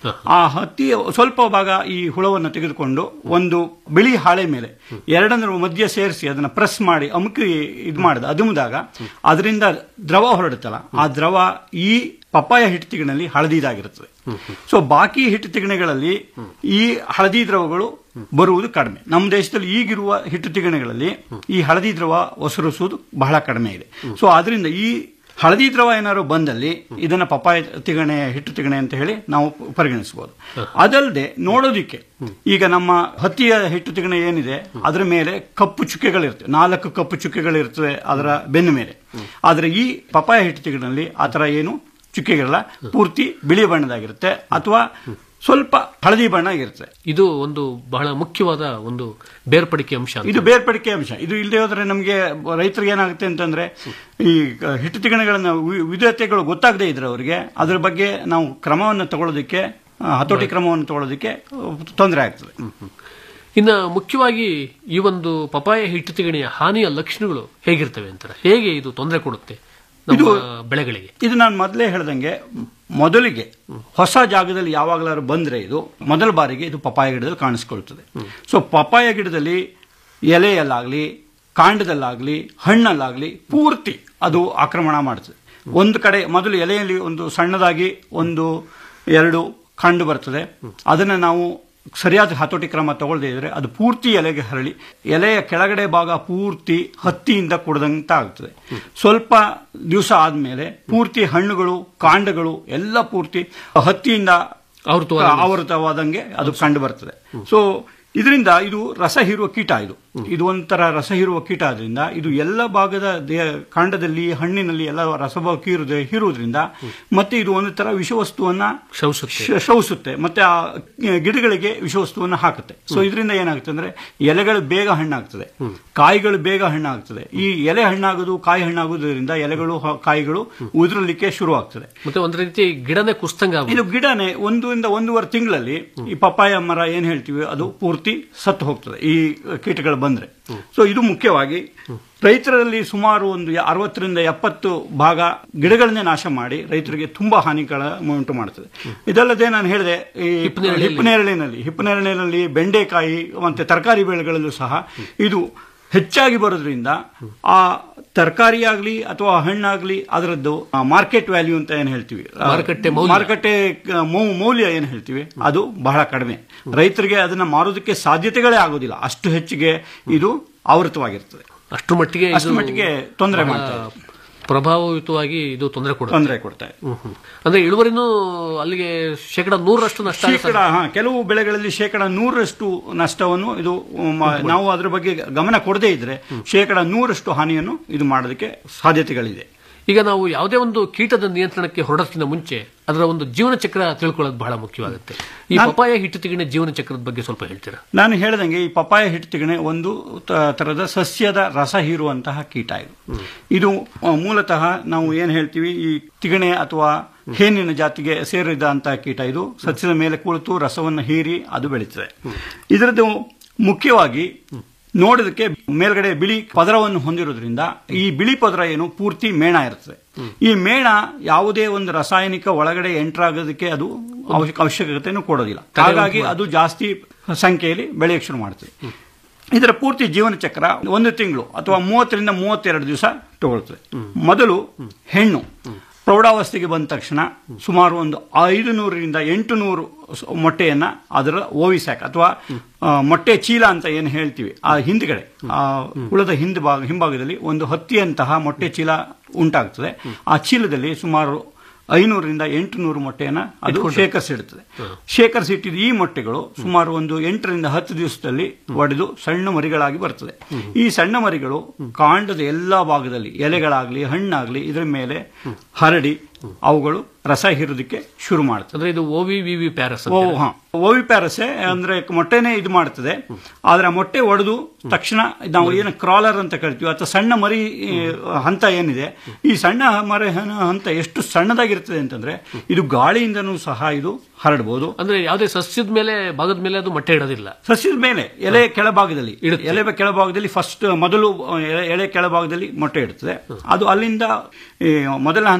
Speaker 12: ಆ ಹತ್ತಿ ಸ್ವಲ್ಪ ಭಾಗ ಈ ಹುಳವನ್ನು ತೆಗೆದುಕೊಂಡು ಒಂದು ಬಿಳಿ ಹಾಳೆ ಮೇಲೆ ಎರಡನ್ನರ ಮಧ್ಯ ಸೇರಿಸಿ ಅದನ್ನ ಪ್ರೆಸ್ ಮಾಡಿ ಅಮುಕಿ ಇದು ಮಾಡಿದ ಅದುಮಿದಾಗ ಅದರಿಂದ ದ್ರವ ಹೊರಡುತ್ತಲ್ಲ ಆ ದ್ರವ ಈ ಪಪ್ಪಾಯ ಹಿಟ್ಟು ತಿಗಣಲ್ಲಿ ಹಳದಿದಾಗಿರುತ್ತದೆ ಸೊ ಬಾಕಿ ಹಿಟ್ಟು ತಿಗಣೆಗಳಲ್ಲಿ ಈ ಹಳದಿ ದ್ರವಗಳು ಬರುವುದು ಕಡಿಮೆ ನಮ್ಮ ದೇಶದಲ್ಲಿ ಈಗಿರುವ ಹಿಟ್ಟು ತಿಗಣೆಗಳಲ್ಲಿ ಈ ಹಳದಿ ದ್ರವ ಒಸರಿಸುವುದು ಬಹಳ ಕಡಿಮೆ ಇದೆ ಸೊ ಅದರಿಂದ ಈ ಹಳದಿ ದ್ರವ ಏನಾದ್ರು ಬಂದಲ್ಲಿ ಇದನ್ನ ಪಪ್ಪಾಯ ತಿಗಣೆ ಹಿಟ್ಟು ತಿಗಣೆ ಅಂತ ಹೇಳಿ ನಾವು ಪರಿಗಣಿಸಬಹುದು ಅದಲ್ಲದೆ ನೋಡೋದಿಕ್ಕೆ ಈಗ ನಮ್ಮ ಹತ್ತಿಯ ಹಿಟ್ಟು ತಿಗಣೆ ಏನಿದೆ ಅದರ ಮೇಲೆ ಕಪ್ಪು ಚುಕ್ಕೆಗಳಿರ್ತವೆ ನಾಲ್ಕು ಕಪ್ಪು ಚುಕ್ಕೆಗಳಿರ್ತವೆ ಅದರ ಬೆನ್ನ ಮೇಲೆ ಆದ್ರೆ ಈ ಪಪ್ಪಾಯ ಹಿಟ್ಟು ತಿಗಣಲ್ಲಿ ಆ ಥರ ಏನು ಚುಕ್ಕೆಗಳ ಪೂರ್ತಿ ಬಿಳಿ ಬಣ್ಣದಾಗಿರುತ್ತೆ ಅಥವಾ ಸ್ವಲ್ಪ ಹಳದಿ ಬಣ್ಣ ಇರುತ್ತೆ
Speaker 11: ಇದು ಒಂದು ಬಹಳ ಮುಖ್ಯವಾದ ಒಂದು ಬೇರ್ಪಡಿಕೆ ಅಂಶ ಅಂತ.
Speaker 12: ಇದು ಬೇರ್ಪಡಿಕೆ ಅಂಶ ಇದು ಇಲ್ಲದೆ ಹೋದ್ರೆ ನಮಗೆ ರೈತರಿಗೆ ಏನಾಗುತ್ತೆ ಅಂತಂದ್ರೆ ಈ ಹಿಟ್ಟು ತಿಗಣೆಗಳನ್ನ ವಿ- ವಿಧತೆಗಳು ಗೊತ್ತಾಗದೇ ಇದ್ರೆ ಅವರಿಗೆ ಅದ್ರ ಬಗ್ಗೆ ನಾವು ಕ್ರಮವನ್ನು ತಗೊಳ್ಳೋದಕ್ಕೆ ಆ, ಹತೋಟಿ ಕ್ರಮವನ್ನು ತಗೊಳ್ಳೋದಕ್ಕೆ ತೊಂದರೆ ಆಗ್ತದೆ
Speaker 11: ಇನ್ನ ಮುಖ್ಯವಾಗಿ ಈ ಒಂದು ಪಪಾಯ ಹಿಟ್ಟು ತಿಗಣಿಯ ಹಾನಿಯ ಲಕ್ಷಣಗಳು ಹೇಗಿರ್ತವೆ ಅಂತಾರೆ ಹೇಗೆ ಇದು ತೊಂದರೆ ಕೊಡುತ್ತೆ ನಮ್ಮ ಬೆಳೆಗಳಿಗೆ
Speaker 12: ಇದು ನಾನು ಮೊದಲೇ ಹೇಳ್ದಂಗೆ ಮೊದಲಿಗೆ ಹೊಸ ಜಾಗದಲ್ಲಿ ಯಾವಾಗಲಾದ್ರು ಬಂದ್ರೆ ಇದು ಮೊದಲ ಬಾರಿಗೆ ಇದು ಪಪಾಯ ಗಿಡದಲ್ಲಿ ಕಾಣಿಸ್ಕೊಳ್ತದೆ ಸೊ ಪಪಾಯ ಗಿಡದಲ್ಲಿ ಎಲೆಯಲ್ಲಾಗ್ಲಿ ಕಾಂಡದಲ್ಲಾಗ್ಲಿ ಹಣ್ಣಲ್ಲಾಗ್ಲಿ ಪೂರ್ತಿ ಅದು ಆಕ್ರಮಣ ಮಾಡ್ತದೆ ಒಂದು ಕಡೆ ಮೊದಲು ಎಲೆಯಲ್ಲಿ ಒಂದು ಸಣ್ಣದಾಗಿ ಒಂದು ಎರಡು ಕಂಡು ಬರ್ತದೆ ಅದನ್ನು ನಾವು ಸರಿಯಾದ ಹತೋಟಿ ಕ್ರಮ ತಗೊಳ್ಳದೇ ಇದ್ರೆ ಅದು ಪೂರ್ತಿ ಎಲೆಗೆ ಹರಳಿ ಎಲೆಯ ಕೆಳಗಡೆ ಭಾಗ ಪೂರ್ತಿ ಹತ್ತಿಯಿಂದ ಕುಡ್ದಂತ ಆಗ್ತದೆ ಸ್ವಲ್ಪ ದಿವಸ ಆದ್ಮೇಲೆ ಪೂರ್ತಿ ಹಣ್ಣುಗಳು ಕಾಂಡಗಳು ಎಲ್ಲ ಪೂರ್ತಿ ಹತ್ತಿಯಿಂದ
Speaker 11: ಆವೃತವಾದಂಗೆ.
Speaker 12: ಆವೃತವಾದಂಗೆ ಅದು ಕಂಡು ಬರ್ತದೆ ಸೊ ಇದರಿಂದ ಇದು ರಸ ಹೀರುವ ಕೀಟ ಇದು ಇದು ಒಂಥರ ರಸ ಹೀರುವ ಕೀಟ ಆದ್ರಿಂದ ಇದು ಎಲ್ಲ ಭಾಗದ ದೇ- ಕಾಂಡದಲ್ಲಿ ಹಣ್ಣಿನಲ್ಲಿ ಎಲ್ಲ ರಸ ಹೀರುದ ಹೀರುವುದರಿಂದ ಮತ್ತೆ ಇದು ಒಂದು ತರ ವಿಷವಸ್ತುವನ್ನ
Speaker 11: ಶೌಸುತ್ತೆ.
Speaker 12: ಶ- ಶೌಸುತ್ತೆ ಮತ್ತೆ ಆ ಗಿಡಗಳಿಗೆ ವಿಷವಸ್ತುವನ್ನ ಹಾಕುತ್ತೆ ಸೊ ಇದರಿಂದ ಏನಾಗುತ್ತೆ ಅಂದ್ರೆ ಎಲೆಗಳು ಬೇಗ ಹಣ್ಣಾಗ್ತದೆ ಕಾಯಿಗಳು ಬೇಗ ಹಣ್ಣಾಗ್ತದೆ ಈ ಎಲೆ ಹಣ್ಣಾಗೋದು ಕಾಯಿ ಹಣ್ಣಾಗೋದ್ರಿಂದ ಎಲೆಗಳು ಹ- ಕಾಯಿಗಳು ಉದುರಲಿಕ್ಕೆ ಶುರು ಆಗ್ತದೆ
Speaker 11: ಮತ್ತೆ ಒಂದ್ ರೀತಿ ಗಿಡನೇ ಕುಸ್ತಂಗ ಆಗೋದು.
Speaker 12: ಇದು ಗಿಡನೇ ಒಂದರಿಂದ ಒಂದೂವರೆ ತಿಂಗಳಲ್ಲಿ ಈ ಪಪ್ಪಾಯ ಮರ ಏನ್ ಹೇಳ್ತೀವಿ ಅದು ಪೂರ್ತಿ ಸತ್ತು ಹೋಗ್ತದೆ ಈ ಕೀಟಗಳು ಬಂದ್ರೆ ಸೊ ಇದು ಮುಖ್ಯವಾಗಿ ರೈತರಲ್ಲಿ ಸುಮಾರು ಒಂದು ಯ- ಅರವತ್ತರಿಂದ ಎಪ್ಪತ್ತು ಭಾಗ ಗಿಡಗಳನ್ನೇ ನಾಶ ಮಾಡಿ ರೈತರಿಗೆ ತುಂಬಾ ಹಾನಿಗಳ ಉಂಟು ಮಾಡ್ತದೆ ಇದಲ್ಲದೆ ನಾನು ಹೇಳಿದೆ ಈ
Speaker 11: ಹಿಪ್ಪನೇರಳೆಯಲ್ಲಿ.
Speaker 12: ಹಿಪ್ಪನೇರಳಿನಲ್ಲಿ ಹಿಪ್ಪನೇರಳಿನಲ್ಲಿ ಬೆಂಡೆಕಾಯಿ ಮತ್ತೆ ತರಕಾರಿ ಬೆಳೆಗಳಲ್ಲೂ ಸಹ ಇದು ಹೆಚ್ಚಾಗಿ ಬರೋದ್ರಿಂದ ಆ ತರಕಾರಿ ಆಗಲಿ ಅಥವಾ ಹಣ್ಣಾಗ್ಲಿ ಅದರದ್ದು ಮಾರ್ಕೆಟ್ ವ್ಯಾಲ್ಯೂ ಅಂತ ಏನ್ ಹೇಳ್ತೀವಿ ಆ,
Speaker 11: ಮಾರುಕಟ್ಟೆ ಮೌಲ್ಯ.
Speaker 12: ಮಾರುಕಟ್ಟೆ ಆ, ಮೌ- ಮೌಲ್ಯ ಏನ್ ಹೇಳ್ತೀವಿ ಅದು ಬಹಳ ಕಡಿಮೆ ರೈತರಿಗೆ ಅದನ್ನ ಮಾರೋದಕ್ಕೆ ಸಾಧ್ಯತೆಗಳೇ ಆಗೋದಿಲ್ಲ ಅಷ್ಟು ಹೆಚ್ಚಿಗೆ ಇದು ಆವೃತವಾಗಿರ್ತದೆ
Speaker 11: ಅಷ್ಟು ಮಟ್ಟಿಗೆ ಇದು
Speaker 12: ಅಷ್ಟು ಮಟ್ಟಿಗೆ ತೊಂದರೆ
Speaker 11: ಬಹಳ
Speaker 12: ಮಾಡ್ತಾ ಇದೆ.
Speaker 11: ಪ್ರಭಾವಯುತವಾಗಿ ಇದು ತೊಂದರೆ ಕೊಡುತ್ತೆ
Speaker 12: ತೊಂದರೆ ಕೊಡ್ತಾ ಇದೆ
Speaker 11: ಹ್ಮ್, ಹ್ಮ್. ಅಂದ್ರೆ ಇಳುವರಿನೂ ಅಲ್ಲಿಗೆ ಶೇಕಡ ನೂರರಷ್ಟು ನಷ್ಟ ಆಗುತ್ತೆ.
Speaker 12: ಶೇಕಡ ಹಾ ಕೆಲವು ಬೆಳೆಗಳಲ್ಲಿ ಶೇಕಡ ನೂರರಷ್ಟು ನಷ್ಟವನ್ನು ಇದು ಮ- ನಾವು ಅದರ ಬಗ್ಗೆ ಗಮನ ಕೊಡದೇ ಇದ್ರೆ ಶೇಕಡ ನೂರಷ್ಟು ಹಾನಿಯನ್ನು ಇದು ಮಾಡೋದಕ್ಕೆ ಸಾಧ್ಯತೆಗಳಿದೆ
Speaker 11: ಈಗ ನಾವು ಯಾವುದೇ ಒಂದು ಕೀಟದ ನಿಯಂತ್ರಣಕ್ಕೆ ಹೊರಡೋದಕ್ಕಿಂತ ಮುಂಚೆ ಅದರ ಒಂದು ಜೀವನ ಚಕ್ರ ತಿಳ್ಕೊಳ್ಳೋದು ಬಹಳ ಮುಖ್ಯವಾಗುತ್ತೆ ಈ
Speaker 12: ನಾನು-
Speaker 11: ಪಪಾಯ ಹಿಟ್ಟು ತಿಗಣೆ ಜೀವನ ಚಕ್ರದ ಬಗ್ಗೆ ಸ್ವಲ್ಪ ಹೇಳ್ತೀರಾ
Speaker 12: ನಾನು ಹೇಳ್ದಂಗೆ ಈ ಪಪಾಯ ಹಿಟ್ಟು ತಿಗಣೆ ಒಂದು ತ- ತರದ ಸಸ್ಯದ ರಸ ಹೀರುವಂತಹ ಕೀಟ ಇದು ಇದು ಆ, ಮೂಲತಃ ನಾವು ಏನ್ ಹೇಳ್ತೀವಿ ಈ ತಿಗಣೆ ಅಥವಾ ಹೇನಿನ ಜಾತಿಗೆ ಸೇರಿದಂತಹ ಕೀಟ ಇದು ಸಸ್ಯದ ಮೇಲೆ ಕುಳಿತು ರಸವನ್ನು ಹೀರಿ ಅದು ಬೆಳೀತದೆ ಇದರದ್ದು ಮುಖ್ಯವಾಗಿ ನೋಡೋದಕ್ಕೆ ಮೇಲ್ಗಡೆ ಬಿಳಿ ಪದರವನ್ನು ಹೊಂದಿರೋದ್ರಿಂದ ಈ ಬಿಳಿ ಪದರ ಏನು ಪೂರ್ತಿ ಮೇಣ ಇರ್ತದೆ ಈ ಮೇಣ ಯಾವುದೇ ಒಂದು ರಾಸಾಯನಿಕ ಒಳಗಡೆ ಎಂಟರ್ ಆಗೋದಕ್ಕೆ ಅದು ಅವಶ್ಯಕ ಅವಶ್ಯಕತೆಯನ್ನು ಕೊಡೋದಿಲ್ಲ ಹಾಗಾಗಿ ಅದು ಜಾಸ್ತಿ ಸಂಖ್ಯೆಯಲ್ಲಿ ಬೆಳೆಯಕ್ಕೆ ಶುರು ಮಾಡ್ತದೆ ಇದರ ಪೂರ್ತಿ ಜೀವನ ಚಕ್ರ ಒಂದು ತಿಂಗಳು ಅಥವಾ ಮೂವತ್ತರಿಂದ ಮೂವತ್ತೆರಡು ದಿವಸ ತಗೊಳ್ತದೆ ಮೊದಲು ಹೆಣ್ಣು ಪ್ರೌಢಾವಸ್ಥೆಗೆ ಬಂದ ತಕ್ಷಣ ಸುಮಾರು ಒಂದು ಐದು ನೂರರಿಂದ ಎಂಟು ನೂರು ಸ- ಮೊಟ್ಟೆಯನ್ನ ಅದರ ಓವಿಸ್ಯಾಕ್ ಅಥವಾ ಆ, ಮೊಟ್ಟೆ ಚೀಲ ಅಂತ ಏನು ಹೇಳ್ತೀವಿ ಆ ಹಿಂದ್ಗಡೆ ಆ ಹುಳದ ಹಿಂದ ಹಿಂಭಾಗದಲ್ಲಿ ಒಂದು ಹತ್ತಿಯಂತಹ ಮೊಟ್ಟೆ ಚೀಲ ಉಂಟಾಗ್ತದೆ ಆ ಚೀಲದಲ್ಲಿ ಸುಮಾರು ಐನೂರರಿಂದ ಎಂಟು ನೂರು ಮೊಟ್ಟೆಯನ್ನ ಅದು ಶೇಖರಿಸಿಡುತ್ತದೆ ಶೇಖರಿಸಿಟ್ಟಿದ ಈ ಮೊಟ್ಟೆಗಳು ಸುಮಾರು ಒಂದು ಎಂಟರಿಂದ ಹತ್ತು ದಿವಸದಲ್ಲಿ ಒಡೆದು ಸಣ್ಣ ಮರಿಗಳಾಗಿ ಬರ್ತದೆ ಈ ಸಣ್ಣ ಮರಿಗಳು ಕಾಂಡದ ಎಲ್ಲಾ ಭಾಗದಲ್ಲಿ ಎಲೆಗಳಾಗ್ಲಿ ಹಣ್ಣಾಗ್ಲಿ ಇದರ ಮೇಲೆ ಹರಡಿ ಅವುಗಳು ರಸ ಹೀರೋದಕ್ಕೆ ಶುರು ಮಾಡ್ತದೆ
Speaker 11: ಅಂದ್ರೆ ಇದು ಓವಿ ವಿವಿ ಪ್ಯಾರಸ್
Speaker 12: ಓ ಹಾ ಓವಿಪ್ಯಾರಸೆ ಅಂದ್ರೆ ಮೊಟ್ಟೆನೇ ಇದು ಮಾಡ್ತದೆ ಆದ್ರೆ ಆ ಮೊಟ್ಟೆ ಒಡೆದು ತಕ್ಷಣ ನಾವು ಏನು ಕ್ರಾಲರ್ ಅಂತ ಕರಿತೀವಿ ಅಥವಾ ಸಣ್ಣ ಮರಿ ಈ, ಹಂತ ಏನಿದೆ ಈ ಸಣ್ಣ ಮರಿ ಹನ- ಹಂತ ಎಷ್ಟು ಸಣ್ಣದಾಗಿರ್ತದೆ ಅಂತಂದ್ರೆ ಇದು ಗಾಳಿಯಿಂದನೂ ಸಹ ಇದು ಹರಡಬಹುದು
Speaker 11: ಅಂದ್ರೆ ಯಾವುದೇ ಸಸ್ಯದ ಮೇಲೆ ಭಾಗದ ಮೇಲೆ ಅದು ಮೊಟ್ಟೆ ಇಡೋದಿಲ್ಲ
Speaker 12: ಸಸ್ಯದ ಮೇಲೆ ಎಲೆ ಕೆಳಭಾಗದಲ್ಲಿ ಎಲೆ ಕೆಳಭಾಗದಲ್ಲಿ ಫಸ್ಟ್ ಮೊದಲು ಎಲೆ- ಎಲೆ ಕೆಳಭಾಗದಲ್ಲಿ ಮೊಟ್ಟೆ ಇಡುತ್ತದೆ ಅದು ಅಲ್ಲಿಂದ ಈ ಮೊದಲ ಹಂತ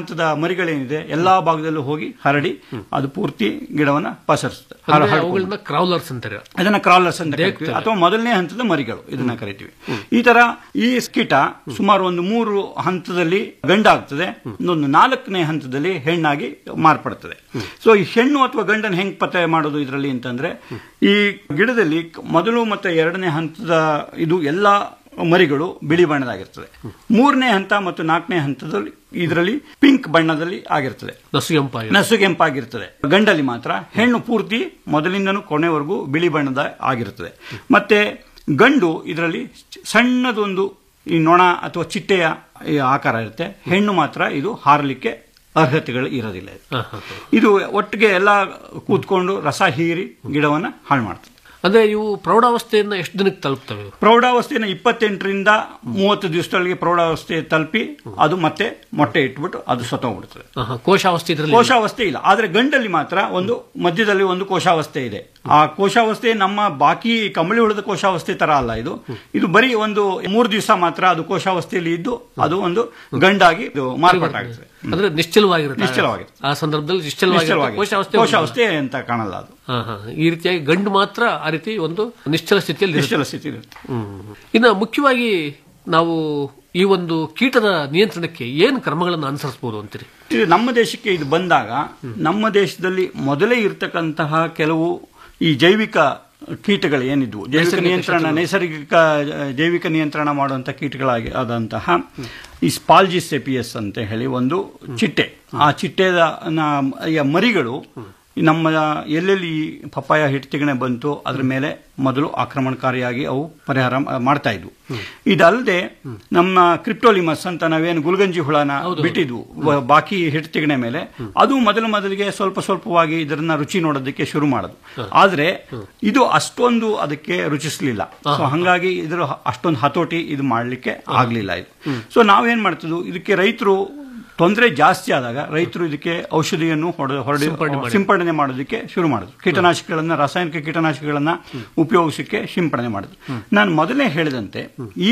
Speaker 12: ಹಂತದ ಮರಿಗಳೇನಿದೆ ಎಲ್ಲಾ ಭಾಗದಲ್ಲೂ ಹೋಗಿ ಹರಡಿ ಅದು ಪೂರ್ತಿ ಗಿಡವನ್ನ ಪಸರಿಸುತ್ತೆ ಹರ-
Speaker 11: ಅಂದ್ರೆ
Speaker 12: ಹರಡ್ಕೊಂಡು.
Speaker 11: ಅವುಗಳನ್ನ ಕ್ರೌಲರ್ಸ್ ಅಂತಾರೆ
Speaker 12: ಅದನ್ನ ಕ್ರಾಲರ್ಸ್ ಅಂತ ಕರಿತೀವಿ
Speaker 11: ದೇಗ್ತವೆ.
Speaker 12: ಅಥವಾ ಮೊದಲನೇ ಹಂತದ ಮರಿಗಳು ಇದನ್ನ ಕರಿತೀವಿ ಈ ತರ ಈ ಕೀಟ ಸುಮಾರು ಒಂದು ಮೂರು ಹಂತದಲ್ಲಿ ಗಂಡಾಗ್ತದೆ ಇನ್ನೊಂದು ನಾಲ್ಕನೇ ಹಂತದಲ್ಲಿ ಹೆಣ್ಣಾಗಿ ಮಾರ್ಪಡ್ತದೆ ಸೊ ಈ ಹೆಣ್ಣು ಅಥವಾ ಗಂಡನ್ನು ಹೆಂಗ್ ಪತ್ತೆ ಮಾಡೋದು ಇದರಲ್ಲಿ ಅಂತಂದ್ರೆ ಈ ಗಿಡದಲ್ಲಿ ಮೊದಲು ಮತ್ತೆ ಎರಡನೇ ಹಂತದ ಇದು ಎಲ್ಲಾ ಮರಿಗಳು ಬಿಳಿ ಬಣ್ಣದಾಗಿರ್ತದೆ ಮೂರನೇ ಹಂತ ಮತ್ತು ನಾಲ್ಕನೇ ಹಂತದಲ್ಲಿ ಇದರಲ್ಲಿ ಪಿಂಕ್ ಬಣ್ಣದಲ್ಲಿ ಆಗಿರ್ತದೆ
Speaker 11: ನಸುಗೆಂಪಾಗಿ
Speaker 12: ನಸುಗೆಂಪಾಗಿರ್ತದೆ ಗಂಡಲ್ಲಿ ಮಾತ್ರ ಹೆಣ್ಣು ಪೂರ್ತಿ ಮೊದಲಿಂದನೂ ಕೊನೆವರೆಗೂ ಬಿಳಿ ಬಣ್ಣದ ಆಗಿರುತ್ತದೆ ಮತ್ತೆ ಗಂಡು ಇದರಲ್ಲಿ ಸಣ್ಣದೊಂದು ಈ ನೊಣ ಅಥವಾ ಚಿಟ್ಟೆಯ ಈ ಆಕಾರ ಇರುತ್ತೆ ಹೆಣ್ಣು ಮಾತ್ರ ಇದು ಹಾರಲಿಕ್ಕೆ ಅರ್ಹತೆಗಳು ಇರೋದಿಲ್ಲ ಇದು. ಇದು ಒಟ್ಟಿಗೆ ಎಲ್ಲ ಕೂತ್ಕೊಂಡು ರಸ ಹೀರಿ ಗಿಡವನ್ನ ಹಾಳು ಮಾಡ್ತದೆ
Speaker 11: ಅಂದ್ರೆ ಇವು ಪ್ರೌಢಾವಸ್ಥೆಯನ್ನ ಎಷ್ಟು ದಿನಕ್ಕೆ ತಲುಪ್ತವೆ ಇವು?
Speaker 12: ಪ್ರೌಢಾವಸ್ಥೆನ ಇಪ್ಪತ್ತೆಂಟರಿಂದ ಮೂವತ್ತು ದಿವಸದೊಳಗೆ ಪ್ರೌಢಾವಸ್ಥೆ ತಲುಪಿ ಅದು ಮತ್ತೆ ಮೊಟ್ಟೆ ಇಟ್ಬಿಟ್ಟು ಅದು ಸತ್ತೋಗ್ಬಿಡ್ತದೆ
Speaker 11: ಆಹಾ, ಕೋಶಾವಸ್ಥೆ ಇದರಲ್ಲಿ
Speaker 12: ಕೋಶಾವಸ್ಥೆ ಇಲ್ಲ ಆದ್ರೆ ಗಂಡಲ್ಲಿ ಮಾತ್ರ ಒಂದು ಮಧ್ಯದಲ್ಲಿ ಒಂದು ಕೋಶಾವಸ್ಥೆ ಇದೆ ಆ ಕೋಶಾವಸ್ಥೆ ನಮ್ಮ ಬಾಕಿ ಕಂಬಳಿ ಹುಳದ ಕೋಶಾವಸ್ಥೆ ತರ ಅಲ್ಲ ಇದು ಇದು ಬರೀ ಒಂದು ಮೂರು ದಿವಸ ಮಾತ್ರ ಅದು ಕೋಶಾವಸ್ಥೆಯಲ್ಲಿ ಇದ್ದು ಅದು ಒಂದು ಗಂಡಾಗಿ ಇದು ಮಾರ್ಪಾಟಾಗ್ತದೆ
Speaker 11: ಅಂದ್ರೆ ನಿಶ್ಚಲವಾಗಿರುತ್ತೆ
Speaker 12: ನಿಶ್ಚಲವಾಗಿರುತ್ತೆ.
Speaker 11: ಆ ಸಂದರ್ಭದಲ್ಲಿ ನಿಶ್ಚಲವಾಗಿರುತ್ತೆ
Speaker 12: ನಿಶ್ಚಲವಾಗಿ.
Speaker 11: ಕೋಶಾವಸ್ಥೆ
Speaker 12: ಕೋಶಾವಸ್ಥೆ ಅಂತ ಕಾಣಲ್ಲ ಅದು
Speaker 11: ಹಾ, ಹಾ. ಈ ರೀತಿಯಾಗಿ ಗಂಡು ಮಾತ್ರ ಆ ರೀತಿ ಒಂದು ನಿಶ್ಚಲ ಸ್ಥಿತಿಯಲ್ಲಿ ಇರುತ್ತೆ.
Speaker 12: ನಿಶ್ಚಲ ಸ್ಥಿತಿ ಇರುತ್ತೆ
Speaker 11: ಹ್ಮ್. ಇನ್ನು ಮುಖ್ಯವಾಗಿ ನಾವು ಈ ಒಂದು ಕೀಟದ ನಿಯಂತ್ರಣಕ್ಕೆ ಏನು ಕ್ರಮಗಳನ್ನು ಅನುಸರಿಸಬಹುದು ಅಂತೀರಿ
Speaker 12: ಇದು ನಮ್ಮ ದೇಶಕ್ಕೆ ಇದು ಬಂದಾಗ ನಮ್ಮ ದೇಶದಲ್ಲಿ ಮೊದಲೇ ಇರತಕ್ಕಂತಹ ಕೆಲವು ಈ ಜೈವಿಕ ಕೀಟಗಳು ಏನಿದ್ವು ಜೈವಿಕ
Speaker 11: ನೈಸರ್ಗಿಕ
Speaker 12: ನಿಯಂತ್ರಣ
Speaker 11: ಶತ್ರುಗಳು.
Speaker 12: ನೈಸರ್ಗಿಕ ಆ, ಜೈವಿಕ ನಿಯಂತ್ರಣ ಮಾಡುವಂತ ಕೀಟಗಳಾಗಿ ಆದಂತಹ ಈ ಸ್ಪಾಲ್ಜಿಸೆಪಿಯಸ್ ಅಂತ ಹೇಳಿ ಒಂದು ಚಿಟ್ಟೆ ಆ ಚಿಟ್ಟೆದ ನ- ಯ ಮರಿಗಳು ನಮ್ಮ ಎಲ್ಲೆಲ್ಲಿ ಈ ಪಪ್ಪಾಯ ಹಿಟ್ಟಿಗಣೆ ಬಂತು ಅದ್ರ ಮೇಲೆ ಮೊದಲು ಆಕ್ರಮಣಕಾರಿಯಾಗಿ ಅವು ಪರಿಹಾರ ಮ- ಮಾಡ್ತಾ ಇದ್ವು ಇದಲ್ಲದೆ ನಮ್ಮ ಕ್ರಿಪ್ಟೋಲಿಮಸ್ ಅಂತ ನಾವೇನು ಗುಲ್ಗಂಜಿ ಹುಳನ ಬಿಟ್ಟಿದ್ವು ವ- ಬಾಕಿ ಹಿಟ್ಟಿಗಣೆ ಮೇಲೆ ಅದು ಮೊದಲು ಮೊದಲಿಗೆ ಸ್ವಲ್ಪ ಸ್ವಲ್ಪವಾಗಿ ಇದನ್ನ ರುಚಿ ನೋಡೋದಕ್ಕೆ ಶುರು ಮಾಡೋದು ಆದ್ರೆ ಇದು ಅಷ್ಟೊಂದು ಅದಕ್ಕೆ ರುಚಿಸಲಿಲ್ಲ ಸೊ ಹಂಗಾಗಿ ಇದ್ರ ಅಷ್ಟೊಂದು ಹತೋಟಿ ಇದು ಮಾಡ್ಲಿಕ್ಕೆ ಆಗ್ಲಿಲ್ಲ ಇದು ಸೊ ನಾವೇನ್ ಮಾಡ್ತಿದ್ವು ಇದಕ್ಕೆ ರೈತರು ತೊಂದರೆ ಜಾಸ್ತಿ ಆದಾಗ ರೈತರು ಇದಕ್ಕೆ ಔಷಧಿಯನ್ನು ಹೊಡೆ ಹೊರಡಿ
Speaker 11: ಸಿಂಪಡಣೆ ಮಾಡಿ.
Speaker 12: ಸಿಂಪಡಣೆ ಮಾಡೋದಕ್ಕೆ ಶುರು ಮಾಡಿದ್ರು ಕೀಟನಾಶಕಗಳನ್ನ ರಾಸಾಯನಿಕ ಕೀಟನಾಶಕಗಳನ್ನ ಉಪಯೋಗಿಸಕ್ಕೆ ಸಿಂಪಡಣೆ ಮಾಡಿದ್ರು ನಾನು ಮೊದಲೇ ಹೇಳಿದಂತೆ ಈ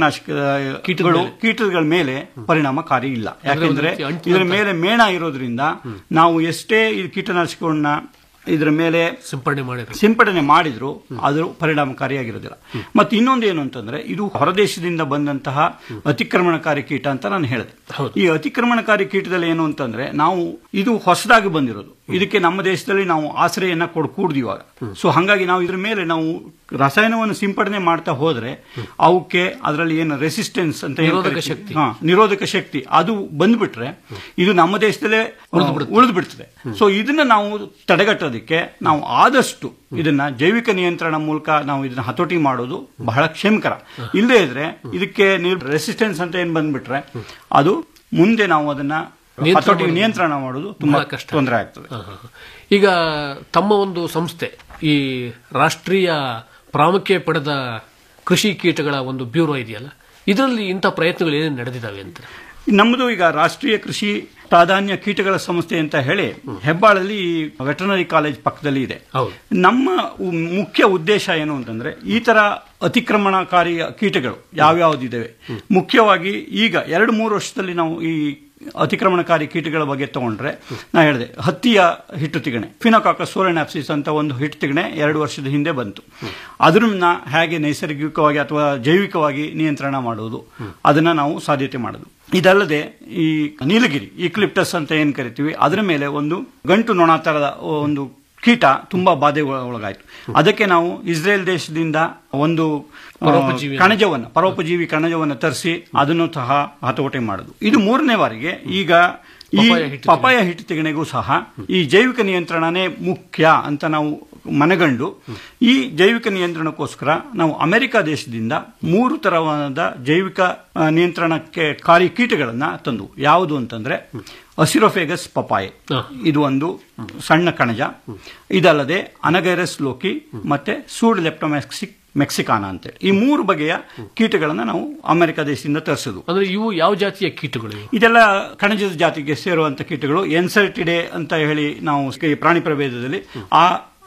Speaker 12: ಕೀಟನಾಶಕಗಳು ಕೀಟಗಳ ಮೇಲೆ ಪರಿಣಾಮಕಾರಿ ಇಲ್ಲ ಯಾಕೆಂದ್ರೆ
Speaker 11: ರೀತಿ ಅಂಟು
Speaker 12: ಇದರ ಮೇಲೆ ಮೇಣ ಇರೋದ್ರಿಂದ ನಾವು ಎಷ್ಟೇ ಈ ಕೀಟನಾಶಕವನ್ನ ಇದರ ಮೇಲೆ
Speaker 11: ಸಿಂಪಡಣೆ ಮಾಡಿದ್ರು
Speaker 12: ಸಿಂಪಡಣೆ ಮಾಡಿದ್ರು ಅದು ಪರಿಣಾಮಕಾರಿಯಾಗಿರೋದಿಲ್ಲ ಮತ್ತೆ ಇನ್ನೊಂದು ಏನು ಅಂತಂದ್ರೆ ಇದು ಹೊರದೇಶದಿಂದ ಬಂದಂತಹ ಅತಿಕ್ರಮಣಕಾರಿ ಕೀಟ ಅಂತ ನಾನು ಹೇಳಿದೆ ಈ ಅತಿಕ್ರಮಣಕಾರಿ ಕೀಟದಲ್ಲಿ ಏನು ಅಂತಂದ್ರೆ ನಾವು ಇದು ಹೊಸದಾಗಿ ಬಂದಿರೋದು ಇದಕ್ಕೆ ನಮ್ಮ ದೇಶದಲ್ಲಿ ನಾವು ಆಶ್ರಯನ್ನ ಕೊಡ್ ಕೂಡ್ದು ಇವಾಗ ಸೊ ಹಂಗಾಗಿ ನಾವು ಇದ್ರ ಮೇಲೆ ನಾವು ರಸಾಯನವನ್ನು ಸಿಂಪಡಣೆ ಮಾಡ್ತಾ ಹೋದ್ರೆ ಅವಕ್ಕೆ ಅದರಲ್ಲಿ ಏನು ರೆಸಿಸ್ಟೆನ್ಸ್ ಅಂತ ಏನ್
Speaker 11: ನಿರೋಧಕ
Speaker 12: ಕರಿತೀವಿ.
Speaker 11: ಶಕ್ತಿ.
Speaker 12: ಹಾ, ನಿರೋಧಕ ಶಕ್ತಿ ಅದು ಬಂದ್ಬಿಟ್ರೆ ಇದು ನಮ್ಮ ದೇಶದಲ್ಲೇ ಉಳಿದು ಬಿಡ್ತದೆ ಸೊ ಇದನ್ನ ನಾವು ತಡೆಗಟ್ಟೋದಕ್ಕೆ ನಾವು ಆದಷ್ಟು ಇದನ್ನ ಜೈವಿಕ ನಿಯಂತ್ರಣ ಮೂಲಕ ನಾವು ಇದನ್ನ ಹತೋಟಿ ಮಾಡೋದು ಬಹಳ ಕ್ಷೇಮಕರ ಇಲ್ಲದೇ ಇದ್ರೆ ಇದಕ್ಕೆ ರೆಸಿಸ್ಟೆನ್ಸ್ ಅಂತ ಏನ್ ಬಂದ್ಬಿಟ್ರೆ ಅದು ಮುಂದೆ ನಾವು ಅದನ್ನ
Speaker 11: ನಿಯಂತ್ರಣ
Speaker 12: ಹತೋಟಿ
Speaker 11: ಮಾಡೋದು
Speaker 12: ನಿಯಂತ್ರಣ ಮಾಡೋದು ತುಂಬಾ
Speaker 11: ಬಹಳ ಕಷ್ಟ.
Speaker 12: ತೊಂದರೆ ಆಗ್ತದೆ
Speaker 11: ಹಾ, ಹಾ, ಹಾ. ಈಗ ತಮ್ಮ ಒಂದು ಸಂಸ್ಥೆ ಈ ರಾಷ್ಟ್ರೀಯ ಪ್ರಾಮುಖ್ಯ ಪಡೆದ ಕೃಷಿ ಕೀಟಗಳ ಒಂದು ಬ್ಯೂರೋ ಇದೆಯಲ್ಲ ಇದರಲ್ಲಿ ಇಂಥ ಪ್ರಯತ್ನಗಳು ಏನೇನು ನಡೆದಿದ್ದಾವೆ ಅಂತ
Speaker 12: ನಮ್ಮದು ಈಗ ರಾಷ್ಟ್ರೀಯ ಕೃಷಿ ಪ್ರಾಧಾನ್ಯ ಕೀಟಗಳ ಸಂಸ್ಥೆ ಅಂತ ಹೇಳಿ ಹೆಬ್ಬಾಳಲ್ಲಿ ವೆಟರ್ನರಿ ಕಾಲೇಜ್ ಪಕ್ಕದಲ್ಲಿ ಇದೆ ನಮ್ಮ ಉ- ಮುಖ್ಯ ಉದ್ದೇಶ ಏನು ಅಂತಂದ್ರೆ ಈ ತರ ಅತಿಕ್ರಮಣಕಾರಿ ಕೀಟಗಳು ಯಾವ್ಯಾವ್ದಿದ್ದಾವೆ ಮುಖ್ಯವಾಗಿ ಈಗ ಎರಡು ಮೂರು ವರ್ಷದಲ್ಲಿ ನಾವು ಈ ಅತಿಕ್ರಮಣಕಾರಿ ಕೀಟಗಳ ಬಗ್ಗೆ ತಗೊಂಡ್ರೆ ನಾ ಹೇಳಿದೆ ಹತ್ತಿಯ ಹಿಟ್ಟು ತಿಗಣೆ ಫಿನೋಕಾಕಸ್ ಸೋರೆನಾಪ್ಸಿಸ್ ಅಂತ ಒಂದು ಹಿಟ್ಟು ತಿಗಣೆ ಎರಡು ವರ್ಷದ ಹಿಂದೆ ಬಂತು ಅದನ್ನ ಹೇಗೆ ನೈಸರ್ಗಿಕವಾಗಿ ಅಥವಾ ಜೈವಿಕವಾಗಿ ನಿಯಂತ್ರಣ ಮಾಡುವುದು ಅದನ್ನ ನಾವು ಸಾಧ್ಯತೆ ಮಾಡೋದು ಇದಲ್ಲದೆ ಈ ನೀಲಗಿರಿ ಈಕ್ಲಿಪ್ಟಸ್ ಅಂತ ಏನ್ ಕರಿತೀವಿ ಅದರ ಮೇಲೆ ಒಂದು ಗಂಟು ನೊಣ ತರದ ಒಂದು ಕೀಟ ತುಂಬಾ ಬಾಧೆ ಒಳಗಾಯ್ತು ಅದಕ್ಕೆ ನಾವು ಇಸ್ರೇಲ್ ದೇಶದಿಂದ ಒಂದು ಆ,
Speaker 11: ಪರೋಪಜೀವಿ
Speaker 12: ಕಣಜವನ್ನು ಪರೋಪಜೀವಿ ಕಣಜವನ್ನು ತರಿಸಿ ಅದನ್ನು ಸಹ ಹತೋಟಿ ಮಾಡುದು ಇದು ಮೂರನೇ ಬಾರಿಗೆ ಈಗ ಈ
Speaker 11: ಪಪಾಯ ಹಿಟ್ಟು
Speaker 12: ಪಪಾಯ ಹಿಟ್ಟು ತೆಗೆಣೆಗೂ ಸಹ ಈ ಜೈವಿಕ ನಿಯಂತ್ರಣನೇ ಮುಖ್ಯ ಅಂತ ನಾವು ಮನಗಂಡು ಈ ಜೈವಿಕ ನಿಯಂತ್ರಣಕ್ಕೋಸ್ಕರ ನಾವು ಅಮೆರಿಕ ದೇಶದಿಂದ ಮೂರು ತರವಾದ ಜೈವಿಕ ಆ, ನಿಯಂತ್ರಣಕ್ಕೆ ಕಾರಿ ಕೀಟಗಳನ್ನ ತಂದು ಯಾವುದು ಅಂತಂದ್ರೆ ಅಸಿರೋಫೇಗಸ್ ಪಪಾಯೆ ಇದು ಒಂದು ಸಣ್ಣ ಕಣಜ ಇದಲ್ಲದೆ ಅನಗೈರಸ್ ಲೋಕಿ ಮತ್ತೆ ಸೂಡ್ ಲೆಪ್ಟೊಮೆಕ್ಸಿಕ್ ಮೆಕ್ಸಿಕಾನ ಅಂತೇಳಿ ಈ ಮೂರು ಬಗೆಯ ಕೀಟಗಳನ್ನ ನಾವು ಅಮೆರಿಕ ದೇಶದಿಂದ ತರಿಸೋದು
Speaker 11: ಅಂದ್ರೆ ಇವು ಯಾವ ಜಾತಿಯ ಕೀಟಗಳು ಇವು?
Speaker 12: ಇದೆಲ್ಲ ಕಣಜದ ಜಾತಿಗೆ ಸೇರುವಂತ ಕೀಟಗಳು ಎನ್ಸರ್ಟಿಡೆ ಅಂತ ಹೇಳಿ ನಾವು ಈ ಪ್ರಾಣಿ ಪ್ರಭೇದದಲ್ಲಿ ಆ